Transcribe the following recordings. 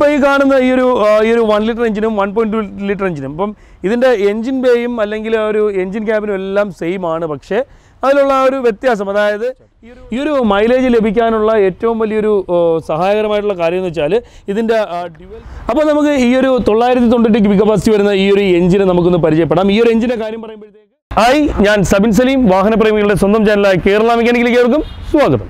ഇപ്പോൾ ഈ കാണുന്ന ഈ ഒരു ആ, ഈ ഒരു വൺ ലിറ്റർ എഞ്ചിനും വൺ പോയിൻറ്റ് ടു ലിറ്റർ എഞ്ചിനും അപ്പം ഇതിൻ്റെ എഞ്ചിൻ ബേയും അല്ലെങ്കിൽ ആ ഒരു എഞ്ചിൻ ക്യാബിനും എല്ലാം സെയിം ആണ് പക്ഷേ അതിലുള്ള ആ ഒരു വ്യത്യാസം അതായത് ഈ ഒരു- ഈ ഒരു മൈലേജ് ലഭിക്കാനുള്ള ഏറ്റവും വലിയൊരു ഓ, സഹായകരമായിട്ടുള്ള കാര്യം എന്ന് വെച്ചാൽ ഇതിൻ്റെ ഡ്യുവൽ അപ്പോൾ നമുക്ക് ഈ ഒരു തൊള്ളായിരത്തി തൊണ്ണൂറ്റി ക്യൂബിക് കപ്പാസിറ്റി വരുന്ന ഈ ഒരു എഞ്ചിനെ നമുക്കൊന്ന് പരിചയപ്പെടാം ഈ ഒരു എഞ്ചിൻ്റെ കാര്യം പറയുമ്പോഴത്തേക്ക് ഹായ് ഞാൻ സബിൻ സലീം വാഹനപ്രേമികളുടെ സ്വന്തം ചാനലായ കേരള മെക്കാനിക്കലിലേക്ക് ഏവർക്കും സ്വാഗതം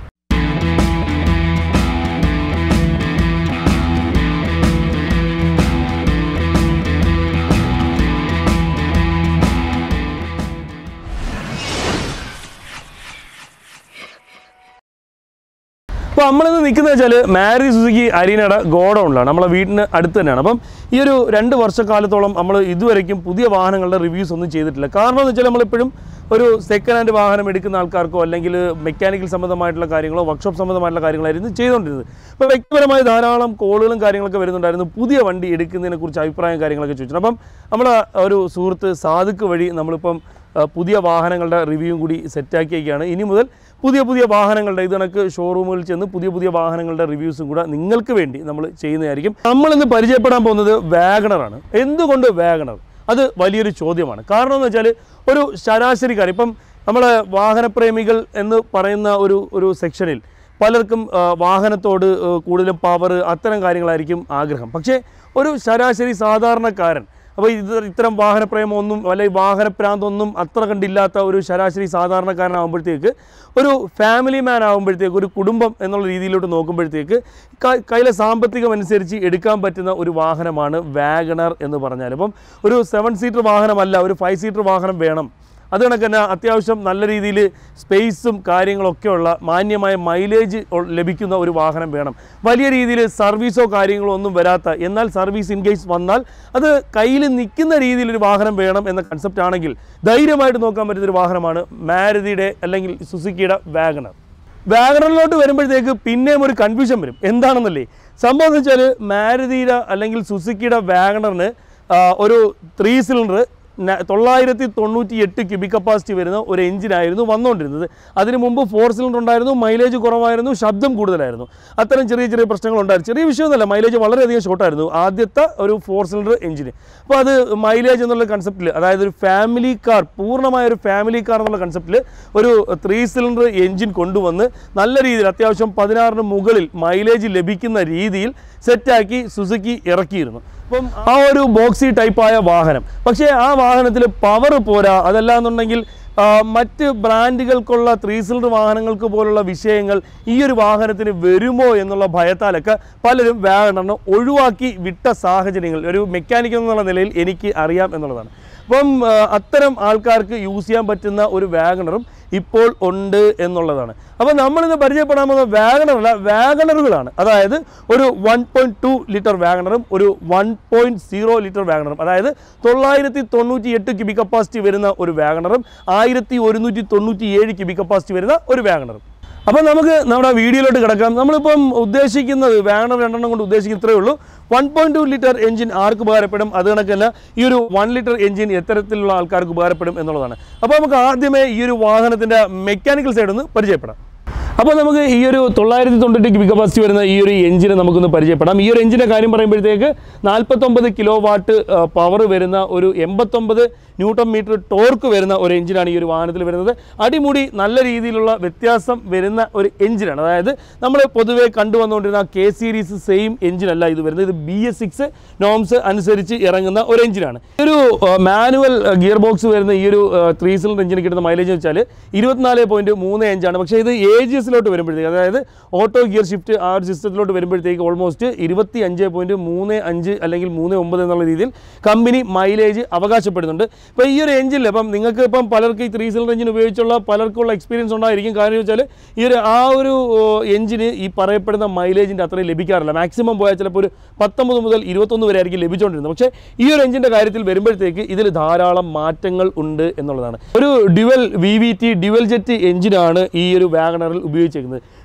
അപ്പോൾ നമ്മളിന്ന് നിൽക്കുന്നത് വെച്ചാൽ മാരി സുസുക്കി അരീനയുടെ ഗോഡൗണിലാണ് നമ്മളെ വീടിന് അടുത്ത് തന്നെയാണ് അപ്പം ഈ ഒരു രണ്ട് വർഷക്കാലത്തോളം നമ്മൾ ഇതുവരയ്ക്കും പുതിയ വാഹനങ്ങളുടെ റിവ്യൂസ് ഒന്നും ചെയ്തിട്ടില്ല കാരണം എന്ന് വെച്ചാൽ നമ്മളിപ്പോഴും ഒരു സെക്കൻഡ് ഹാൻഡ് വാഹനം എടുക്കുന്ന ആൾക്കാർക്കോ അല്ലെങ്കിൽ മെക്കാനിക്കൽ സംബന്ധമായിട്ടുള്ള കാര്യങ്ങളോ വർക്ക്ഷോപ്പ് സംബന്ധമായിട്ടുള്ള കാര്യങ്ങളായിരുന്നു ചെയ്തുകൊണ്ടിരുന്നത് അപ്പോൾ വ്യക്തിപരമായി ധാരാളം കോളുകളും കാര്യങ്ങളൊക്കെ വരുന്നുണ്ടായിരുന്നു പുതിയ വണ്ടി എടുക്കുന്നതിനെ കുറിച്ച് അഭിപ്രായം കാര്യങ്ങളൊക്കെ ചോദിച്ചിട്ടുണ്ട് അപ്പം നമ്മുടെ ഒരു സുഹൃത്ത് സാദിക്ക് വഴി നമ്മളിപ്പം ആ, പുതിയ വാഹനങ്ങളുടെ റിവ്യൂവും കൂടി സെറ്റാക്കിയൊക്കെയാണ് ഇനി മുതൽ പുതിയ പുതിയ വാഹനങ്ങളുടെ ഇത് കണക്ക് ഷോറൂമുകളിൽ ചെന്ന് പുതിയ പുതിയ വാഹനങ്ങളുടെ റിവ്യൂസും കൂടെ നിങ്ങൾക്ക് വേണ്ടി നമ്മൾ ചെയ്യുന്നതായിരിക്കും നമ്മളിന്ന് പരിചയപ്പെടാൻ പോകുന്നത് വാഗണറാണ് എന്തുകൊണ്ട് വാഗണർ അത് വലിയൊരു ചോദ്യമാണ് കാരണം എന്ന് വെച്ചാൽ ഒരു ശരാശരിക്കാർ ഇപ്പം നമ്മളെ വാഹനപ്രേമികൾ എന്ന് പറയുന്ന ഒരു ഒരു സെക്ഷനിൽ പലർക്കും ആ, വാഹനത്തോട് ആ, കൂടുതലും പവർ അത്തരം കാര്യങ്ങളായിരിക്കും ആഗ്രഹം പക്ഷേ ഒരു ശരാശരി സാധാരണക്കാരൻ അപ്പോൾ ഇത് ഇത്തരം വാഹനപ്രേമമൊന്നും അല്ലെങ്കിൽ വാഹനപ്രാന്തൊന്നും അത്ര കണ്ടില്ലാത്ത ഒരു ശരാശരി സാധാരണക്കാരനാകുമ്പോഴത്തേക്ക് ഒരു ഫാമിലി മാൻ ആകുമ്പോഴത്തേക്ക് ഒരു കുടുംബം എന്നുള്ള രീതിയിലോട്ട് നോക്കുമ്പോഴത്തേക്ക് ക- കയ്യിലെ സാമ്പത്തികം അനുസരിച്ച് എടുക്കാൻ പറ്റുന്ന ഒരു വാഹനമാണ് വാഗണർ എന്ന് പറഞ്ഞാൽ ഇപ്പം ഒരു സെവൻ സീറ്റർ വാഹനമല്ല ഒരു ഫൈവ് സീറ്റർ വാഹനം വേണം അത് കണക്ക് തന്നെ അത്യാവശ്യം നല്ല രീതിയിൽ സ്പേസും കാര്യങ്ങളൊക്കെ ഉള്ള മാന്യമായ മൈലേജ് ഉൾ- ലഭിക്കുന്ന ഒരു വാഹനം വേണം വലിയ രീതിയിൽ സർവീസോ കാര്യങ്ങളോ ഒന്നും വരാത്ത എന്നാൽ സർവീസ് ഇൻ കേസ് വന്നാൽ അത് കയ്യിൽ നിൽക്കുന്ന രീതിയിൽ ഒരു വാഹനം വേണം എന്ന കൺസെപ്റ്റ് ആണെങ്കിൽ ധൈര്യമായിട്ട് നോക്കാൻ പറ്റുന്ന ഒരു വാഹനമാണ് മാരുതിയുടെ അല്ലെങ്കിൽ സുസുക്കിയുടെ വാഗണർ വാഗണറിലോട്ട് വരുമ്പോഴത്തേക്ക് പിന്നെയും ഒരു കൺഫ്യൂഷൻ വരും എന്താണെന്നല്ലേ സംഭവം എന്ന് വെച്ചാൽ മാരുതിയുടെ അല്ലെങ്കിൽ സുസുക്കിയുടെ വാഗണറിന് ആ, ഒരു ത്രീ സിലിണ്ടർ തൊള്ളായിരത്തി തൊണ്ണൂറ്റി എട്ട് ക്യൂബിക് കപ്പാസിറ്റി വരുന്ന ഒരു എഞ്ചിനായിരുന്നു വന്നുകൊണ്ടിരുന്നത് അതിന് മുമ്പ് ഫോർ സിലിണ്ടർ ഉണ്ടായിരുന്നു മൈലേജ് കുറവായിരുന്നു ശബ്ദം കൂടുതലായിരുന്നു അത്തരം ചെറിയ ചെറിയ പ്രശ്നങ്ങൾ ഉണ്ടായിരുന്നു ചെറിയ വിഷയമൊന്നുമല്ല മൈലേജ് വളരെയധികം ഷോർട്ടായിരുന്നു ആദ്യത്തെ ഒരു ഫോർ സിലിണ്ടർ എഞ്ചിന് അപ്പോൾ അത് മൈലേജ് എന്നുള്ള കൺസെപ്റ്റിൽ അതായത് ഒരു ഫാമിലി കാർ പൂർണ്ണമായ ഒരു ഫാമിലി കാർ എന്നുള്ള കൺസെപ്റ്റിൽ ഒരു ത്രീ സിലിണ്ടർ എഞ്ചിൻ കൊണ്ടുവന്ന് നല്ല രീതിയിൽ അത്യാവശ്യം പതിനാറിന് മുകളിൽ മൈലേജ് ലഭിക്കുന്ന രീതിയിൽ സെറ്റാക്കി സുസുക്കി ഇറക്കിയിരുന്നു അപ്പം ആ ഒരു ബോക്സി ടൈപ്പായ വാഹനം പക്ഷേ ആ വാഹനത്തിൽ പവർ പോരാ അതല്ലാന്നുണ്ടെങ്കിൽ ആ, മറ്റ് ബ്രാൻഡുകൾക്കുള്ള ത്രീ സിലിണ്ടർ വാഹനങ്ങൾക്ക് പോലുള്ള വിഷയങ്ങൾ ഈ ഒരു വാഹനത്തിന് വരുമോ എന്നുള്ള ഭയത്താലൊക്കെ പലരും വാഗണറിനെ ഒഴിവാക്കി വിട്ട സാഹചര്യങ്ങൾ ഒരു മെക്കാനിക്കൽ എന്നുള്ള നിലയിൽ എനിക്ക് അറിയാം എന്നുള്ളതാണ് അപ്പം ആ, അത്തരം ആൾക്കാർക്ക് യൂസ് ചെയ്യാൻ പറ്റുന്ന ഒരു വാഗണറും ഇപ്പോൾ ഉണ്ട് എന്നുള്ളതാണ് അപ്പോൾ നമ്മളിന്ന് പരിചയപ്പെടാൻ പോകുന്ന വാഗണറല്ല വാഗണറുകളാണ് അതായത് ഒരു വൺ പോയിൻറ്റ് ടു ലിറ്റർ വാഗണറും ഒരു വൺ പോയിൻറ്റ് സീറോ ലിറ്റർ വാഗണറും അതായത് തൊള്ളായിരത്തി തൊണ്ണൂറ്റി എട്ട് ക്യൂബിക് കപ്പാസിറ്റി വരുന്ന ഒരു വാഗണറും ആയിരത്തി ഒരുന്നൂറ്റി തൊണ്ണൂറ്റി ഏഴ് ക്യൂബിക് കപ്പാസിറ്റി വരുന്ന ഒരു വാഗണറും അപ്പോൾ നമുക്ക് നമ്മുടെ വീഡിയോയിലോട്ട് കിടക്കാം നമ്മളിപ്പം ഉദ്ദേശിക്കുന്നത് വാഗണർ രണ്ടെണ്ണം കൊണ്ട് ഉദ്ദേശിക്കുന്നത് ഇത്രയേ ഉള്ളൂ one point two litre engine ആർക്ക് ഉപകാരപ്പെടും അത് കണക്കല്ല ഈ ഒരു വൺ ലിറ്റർ എഞ്ചിൻ എത്തരത്തിലുള്ള ആൾക്കാർക്ക് ഉപകാരപ്പെടും എന്നുള്ളതാണ് അപ്പോൾ നമുക്ക് ആദ്യമേ ഈ ഒരു വാഹനത്തിൻ്റെ മെക്കാനിക്കൽ സൈഡ് ഒന്ന് പരിചയപ്പെടാം അപ്പോൾ നമുക്ക് ഈ ഒരു തൊള്ളായിരത്തി തൊണ്ണൂറ്റി ക്യൂബിക് കപ്പാസിറ്റി വരുന്ന ഈ ഒരു എഞ്ചിനെ നമുക്കൊന്ന് പരിചയപ്പെടാം ഈ ഒരു എഞ്ചിൻ്റെ കാര്യം പറയുമ്പോഴത്തേക്ക് നാൽപ്പത്തൊമ്പത് കിലോ വാട്ട് പവർ വരുന്ന ഒരു എൺപത്തൊമ്പത് ന്യൂട്ടൺ മീറ്റർ ടോർക്ക് വരുന്ന ഒരു എഞ്ചിനാണ് ഈ ഒരു വാഹനത്തിൽ വരുന്നത് അടിമുടി നല്ല രീതിയിലുള്ള വ്യത്യാസം വരുന്ന ഒരു എഞ്ചിനാണ് അതായത് നമ്മൾ പൊതുവേ കണ്ടുവന്നുകൊണ്ടിരുന്ന കെ സീരീസ് സെയിം എഞ്ചിനല്ല ഇത് വരുന്നത് ഇത് ബി എസ് സിക്സ് നോംസ് അനുസരിച്ച് ഇറങ്ങുന്ന ഒരു എഞ്ചിനാണ് ഒരു മാനുവൽ ഗിയർ ബോക്സ് വരുന്ന ഈ ഒരു ത്രീ സിലിണ്ടർ എഞ്ചിന് കിട്ടുന്ന മൈലേജ് വെച്ചാൽ ഇരുപത്തിനാല് പോയിന്റ് മൂന്ന് അഞ്ചാണ് പക്ഷേ ഇത് എ ജി എസിലോട്ട് വരുമ്പോഴത്തേക്ക് അതായത് ഓട്ടോ ഗിയർ ഷിഫ്റ്റ് ആ ഒരു സിസ്റ്റത്തിലോട്ട് വരുമ്പോഴത്തേക്ക് ഓൾമോസ്റ്റ് ഇരുപത്തി അഞ്ച് പോയിന്റ് മൂന്ന് അഞ്ച് അല്ലെങ്കിൽ മൂന്ന് ഒമ്പത് എന്നുള്ള രീതിയിൽ കമ്പനി മൈലേജ് അവകാശപ്പെടുന്നുണ്ട് ഇപ്പോൾ ഈ ഒരു എഞ്ചിനിൽ ഇപ്പം നിങ്ങൾക്ക് ഇപ്പം പലർക്ക് ഈ ത്രീ സിലിണ്ടർ എഞ്ചിൻ ഉപയോഗിച്ചുള്ള പലർക്കുള്ള എക്സ്പീരിയൻസ് ഉണ്ടായിരിക്കും കാര്യം വെച്ചാൽ ഈ ഒരു ആ ഒരു എഞ്ചിന് ഈ പറയപ്പെടുന്ന മൈലേജിൻ്റെ അത്രയും ലഭിക്കാറില്ല മാക്സിമം പോയാൽ ചിലപ്പോൾ ഒരു പത്തൊമ്പത് മുതൽ ഇരുപത്തൊന്ന് വരെ ആയിരിക്കും ലഭിച്ചുകൊണ്ടിരുന്നത് പക്ഷേ ഈ ഒരു എഞ്ചിൻ്റെ കാര്യത്തിൽ വരുമ്പോഴത്തേക്ക് ഇതിൽ ധാരാളം മാറ്റങ്ങൾ ഉണ്ട് എന്നുള്ളതാണ് ഒരു dual V V T dual jet എഞ്ചിനാണ് ഈ ഒരു വാഗണറിൽ ഉപയോഗിച്ചിരിക്കുന്നത്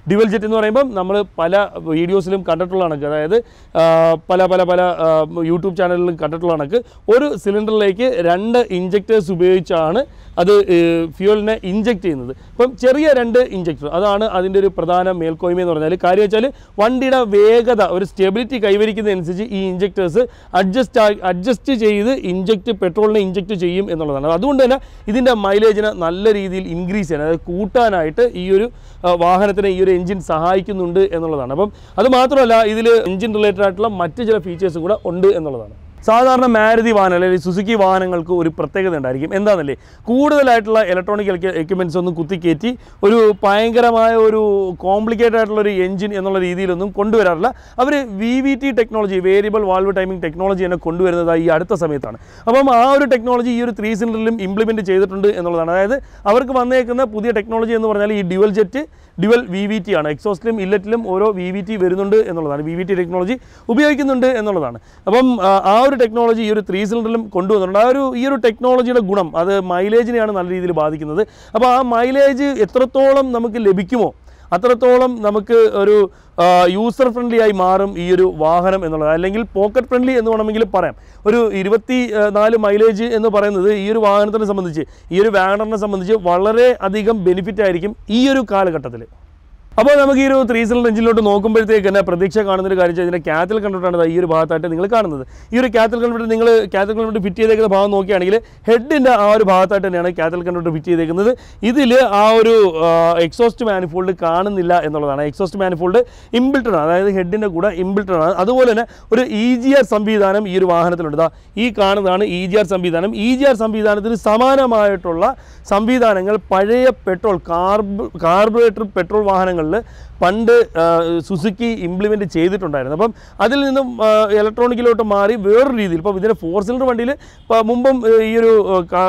ഡ്യുവൽ ജെറ്റ് എന്ന് പറയുമ്പം നമ്മൾ പല വീഡിയോസിലും കണ്ടിട്ടുള്ള കണക്ക് അതായത് ആ, പല പല പല ആ, യൂട്യൂബ് ചാനലിലും കണ്ടിട്ടുള്ള കണക്ക് ഒരു സിലിണ്ടറിലേക്ക് രണ്ട് ഇഞ്ചക്ടേഴ്സ് ഉപയോഗിച്ചാണ് അത് ഫ്യൂവലിനെ ഇഞ്ചക്ട് ചെയ്യുന്നത് ഇപ്പം ചെറിയ രണ്ട് ഇഞ്ചക്ടർ അതാണ് അതിൻ്റെ ഒരു പ്രധാന മേൽക്കോയ്മ എന്ന് പറഞ്ഞാൽ കാര്യം വെച്ചാൽ വണ്ടിയുടെ വേഗത ഒരു സ്റ്റെബിലിറ്റി കൈവരിക്കുന്നതനുസരിച്ച് ഈ ഇഞ്ചക്ടേഴ്സ് അഡ്ജസ്റ്റ് അഡ്ജസ്റ്റ് ചെയ്ത് ഇഞ്ചക്ട് പെട്രോളിനെ ഇഞ്ചക്ട് ചെയ്യും എന്നുള്ളതാണ് അതുകൊണ്ട് തന്നെ ഇതിൻ്റെ മൈലേജിനെ നല്ല രീതിയിൽ ഇൻക്രീസ് ചെയ്യാൻ അതായത് കൂട്ടാനായിട്ട് ഈ ഒരു ആ, വാഹനത്തിന് ഈ ഒരു എഞ്ചിൻ സഹായിക്കുന്നുണ്ട് എന്നുള്ളതാണ് അപ്പം അത് മാത്രമല്ല ഇതിൽ എഞ്ചിൻ റിലേറ്റഡ് ആയിട്ടുള്ള മറ്റ് ചില ഫീച്ചേഴ്സും കൂടെ ഉണ്ട് എന്നുള്ളതാണ് സാധാരണ മാരുതി വാഹനം അല്ലെങ്കിൽ സുസുക്കി വാഹനങ്ങൾക്ക് ഒരു പ്രത്യേകത ഉണ്ടായിരിക്കും എന്താണെന്നല്ലേ കൂടുതലായിട്ടുള്ള ഇലക്ട്രോണിക് എക്യുപ്മെൻറ്റ്സ് ഒന്നും കുത്തിക്കയറ്റി ഒരു ഭയങ്കരമായ ഒരു കോംപ്ലിക്കേറ്റഡ് ആയിട്ടുള്ള ഒരു എഞ്ചിൻ എന്നുള്ള രീതിയിലൊന്നും കൊണ്ടുവരാറില്ല അവർ V V T technology variable valve timing technology തന്നെ കൊണ്ടുവരുന്നത് ഈ അടുത്ത സമയത്താണ് അപ്പം ആ ഒരു ടെക്നോളജി ഈ ഒരു ത്രീ സിലിണ്ടറിലും ഇംപ്ലിമെൻറ്റ് ചെയ്തിട്ടുണ്ട് എന്നുള്ളതാണ് അതായത് അവർക്ക് വന്നേക്കുന്ന പുതിയ ടെക്നോളജി എന്ന് പറഞ്ഞാൽ ഈ dual jet dual V V T ആണ് എക്സോസ്റ്റിലും ഇല്ലറ്റിലും ഓരോ വി വി ടി വരുന്നുണ്ട് എന്നുള്ളതാണ് വി വി ടി ടെക്നോളജി ഉപയോഗിക്കുന്നുണ്ട് എന്നുള്ളതാണ് അപ്പം ആ, ആ ഒരു ടെക്നോളജി ഈ ഒരു ത്രീ സിലിണ്ടറിലും കൊണ്ടുവന്നിട്ടുണ്ട് ആ ഒരു ഈ ഒരു ടെക്നോളജിയുടെ ഗുണം അത് മൈലേജിനെയാണ് നല്ല രീതിയിൽ ബാധിക്കുന്നത് അപ്പോൾ ആ മൈലേജ് എത്രത്തോളം നമുക്ക് ലഭിക്കുമോ അത്രത്തോളം നമുക്ക് ഒരു യൂസർ ഫ്രണ്ട്ലി ആയി മാറും ഈ ഒരു വാഹനം എന്നുള്ളത് അല്ലെങ്കിൽ പോക്കറ്റ് ഫ്രണ്ട്ലി എന്ന് വേണമെങ്കിൽ പറയാം ഒരു ഇരുപത്തി ആ, നാല് മൈലേജ് എന്ന് പറയുന്നത് ഈ ഒരു വാഹനത്തിനെ സംബന്ധിച്ച് ഈ ഒരു വാഗണറിനെ സംബന്ധിച്ച് വളരെ അധികം ബെനിഫിറ്റ് ആയിരിക്കും ഈ ഒരു കാലഘട്ടത്തിൽ അപ്പോൾ നമുക്ക് ഈ ഒരു ത്രീ സിലിണ്ടർ എഞ്ചിനിലോട്ട് നോക്കുമ്പോഴത്തേക്ക് തന്നെ പ്രതീക്ഷ കാണുന്ന ഒരു കാര്യം വെച്ചാൽ ഇതിൻ്റെ കാത്തൽ കൺവെർട്ടാണ് ദാ ഈ ഒരു ഭാഗത്തായിട്ട് നിങ്ങൾ കാണുന്നത് ഈ ഒരു കാത്തൽ കൺവെർട്ടർ നിങ്ങൾ കാത്തൽ കൺവെർട്ടർ ഫിറ്റ് ചെയ്തേക്കുന്ന ഭാഗം നോക്കുകയാണെങ്കിൽ ഹെഡിൻ്റെ ആ ഒരു ഭാഗത്തായിട്ട് തന്നെയാണ് കാത്തൽ കൺവെർട്ടർ ഫിറ്റ് ചെയ്തേക്കുന്നത് ഇതിൽ ആ ഒരു എക്സോസ്റ്റ് മാനിഫോൾഡ് കാണുന്നില്ല എന്നുള്ളതാണ് എക്സോസ്റ്റ് മാനിഫോൾഡ് ഇമ്പിൾട്ടഡ് ആണ് അതായത് ഹെഡിൻ്റെ കൂടെ ഇമ്പിൾട്ടഡ് ആണ് അതുപോലെ തന്നെ ഒരു ഇ ജി ആർ സംവിധാനം ഈ ഒരു വാഹനത്തിലുണ്ട് ദാ ഈ കാണുന്നതാണ് ഇ ജി ആർ സംവിധാനം ഇ ജി ആർ സംവിധാനത്തിന് സമാനമായിട്ടുള്ള സംവിധാനങ്ങൾ പഴയ പെട്രോൾ കാർബ് കാർബറേറ്റർ പെട്രോൾ വാഹനങ്ങളിൽ പണ്ട് ആ, സുസുക്കി ഇംപ്ലിമെൻറ്റ് ചെയ്തിട്ടുണ്ടായിരുന്നു അപ്പം അതിൽ നിന്നും ആ, ഇലക്ട്രോണിക്കിലോട്ട് മാറി വേറൊരു രീതിയിൽ ഇപ്പോൾ ഇതിൻ്റെ ഫോർ സിലിണ്ടർ വണ്ടിയിൽ ഇപ്പോൾ മുമ്പും ഏ, ഈ ഒരു